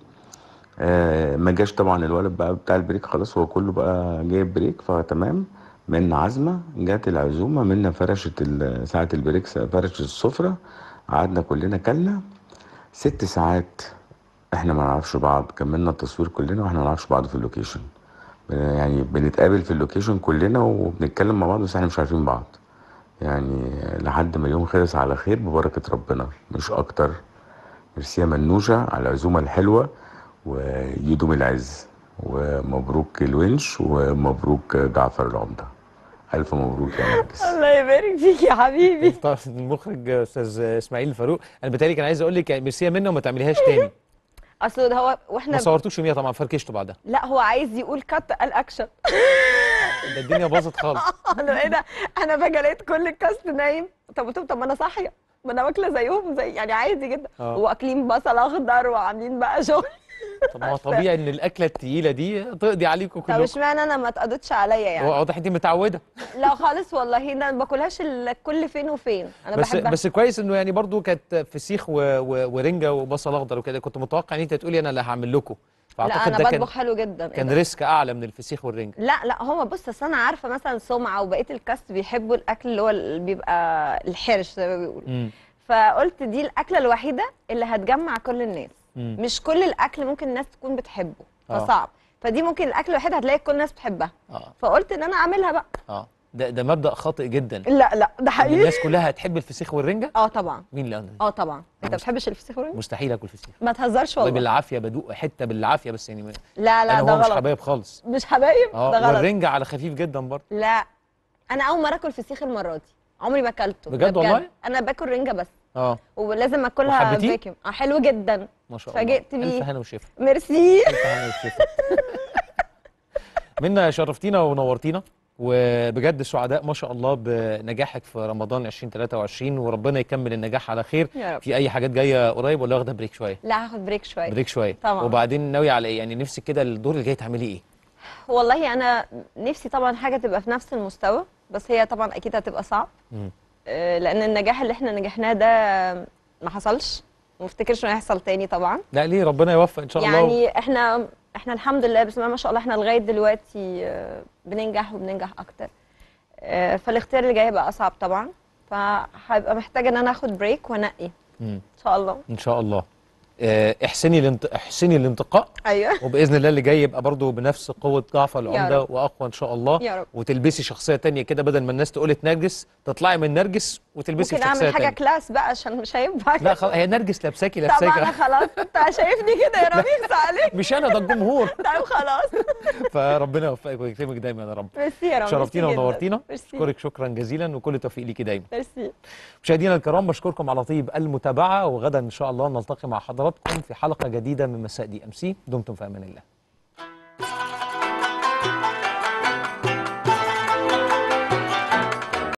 آه ما جاش طبعا الولد بقى بتاع البريك خلاص هو كله بقى جايب بريك فتمام من عزمة جات العزومة منا فرشت ال- ساعة البريك فرشت السفرة قعدنا كلنا كلنا ست ساعات احنا ما نعرفش بعض كملنا التصوير كلنا واحنا ما نعرفش بعض في اللوكيشن يعني بنتقابل في اللوكيشن كلنا وبنتكلم مع بعض بس احنا مش عارفين بعض يعني لحد ما اليوم خلص على خير ببركة ربنا مش أكتر ميرسي يا منوشة على العزومة الحلوة ويدوم العز ومبروك الونش ومبروك جعفر العمدة ألف مبروك يا نرجس الله يبارك فيك يا حبيبي طبعا المخرج استاذ اسماعيل فاروق انا بالتالي كان عايز اقول لك يعني ميرسي منه وما تعمليهاش تاني اصل ده هو ما واحنا صورتوش يوميها طبعا فركشتوا بعدها لا هو عايز يقول كات قال اكشن ده الدنيا باظت خالص انا ايه ده انا فجاه لقيت كل الكاست نايم طب قلت لهم طب ما انا صاحيه ما انا واكله زيهم زي يعني عادي جدا آه. واكلين بصل اخضر وعاملين بقى شغل طب ما هو طبيعي ان الاكله التقيله دي تقضي عليكم طب كلكم اشمعنى انا ما اتقضتش عليا هو يعني واضح انت متعوده لا خالص والله انا ما باكلهاش الا كل فين وفين انا بس بحبها بس كويس انه يعني برضو كانت فسيخ و... و... ورنجه وبصل اخضر وكده كنت متوقع ان انت تقولي انا اللي هعمل لكم لا فاعتقد انا ده كان بطبخ حلو جدا إيه كان ده؟ ريسك اعلى من الفسيخ والرنجه لا لا هو بص اصل انا عارفه مثلا سمعه وبقيه الكاست بيحبوا الاكل اللي هو اللي بيبقى الحرش زي ما بيقولوا مم. فقلت دي الاكله الوحيده اللي هتجمع كل الناس مم. مش كل الاكل ممكن الناس تكون بتحبه آه. فصعب فدي ممكن الاكل الوحيد هتلاقي كل الناس بتحبها اه فقلت ان انا اعملها بقى اه ده ده مبدا خاطئ جدا لا لا ده إن حقيقي الناس كلها هتحب الفسيخ والرنجه اه طبعا مين اللي اه طبعا انت ما بتحبش الفسيخ والرنجة؟ مستحيل اكل فسيخ ما تهزرش والله والله بالعافيه بدوق حته بالعافيه بس يعني ما- لا لا انا ده هو مش غلط حبايب خالص مش حبايب اه ده غلط والرنجه على خفيف جدا برضه لا انا اول مره اكل فسيخ المره دي عمري ما اكلته ده بجد والله؟ انا باكل رنجه بس اه ولازم اكلها وحبيتيه؟ فاكيوم اه حلو جدا ما شاء الله فاجئت الف بيه هنا وشفا ميرسي الف هنا وشفا منا شرفتينا ونورتينا وبجد سعداء ما شاء الله بنجاحك في رمضان 2023 وربنا يكمل النجاح على خير يا رب. في اي حاجات جايه قريب ولا واخده بريك شويه لا هاخد بريك شويه بريك شويه طبعا وبعدين ناويه على ايه يعني نفسك كده الدور اللي جاي تعملي ايه والله انا نفسي طبعا حاجه تبقى في نفس المستوى بس هي طبعا اكيد هتبقى صعب مم. آه، لان النجاح اللي احنا نجحناه ده ما حصلش وما افتكرش انه هيحصل تاني طبعا لا ليه ربنا يوفق ان شاء الله يعني احنا احنا الحمد لله بسم الله ما شاء الله احنا لغايه دلوقتي آه، بننجح وبننجح اكتر آه، فالاختيار اللي جاي هيبقى اصعب طبعا فهيبقى محتاجه ان انا اخد بريك وانقي مم. ان شاء الله ان شاء الله آه، احسني الانت... احسني الانتقاء ايوه وباذن الله اللي جاي يبقى برضه بنفس قوه جعفر يا العمده رب. واقوى ان شاء الله يا رب. وتلبسي شخصيه تانية كده بدل ما الناس تقول نرجس تطلعي من نرجس وتلبسي ممكن في شخصيه اعمل حاجه تانية كلاس بقى عشان مش هينفع لا خلاص هي نرجس لابساكي طبعا انا لابساكي خلاص انت شايفني كده يا ربيع عليك مش انا ده الجمهور طيب خلاص فربنا يوفقك ويكرمك دايما يا رب ميرسي يا رب شرفتينا ميرسي جداً. ونورتينا ميرسي. اشكرك شكرا جزيلا وكل التوفيق ليكي دايما ميرسي مشاهدينا الكرام بشكركم على طيب المتابعه وغدا ان شاء الله نلتقي مع حضراتكم في حلقه جديده من مساء دي ام سي دمتم في امان الله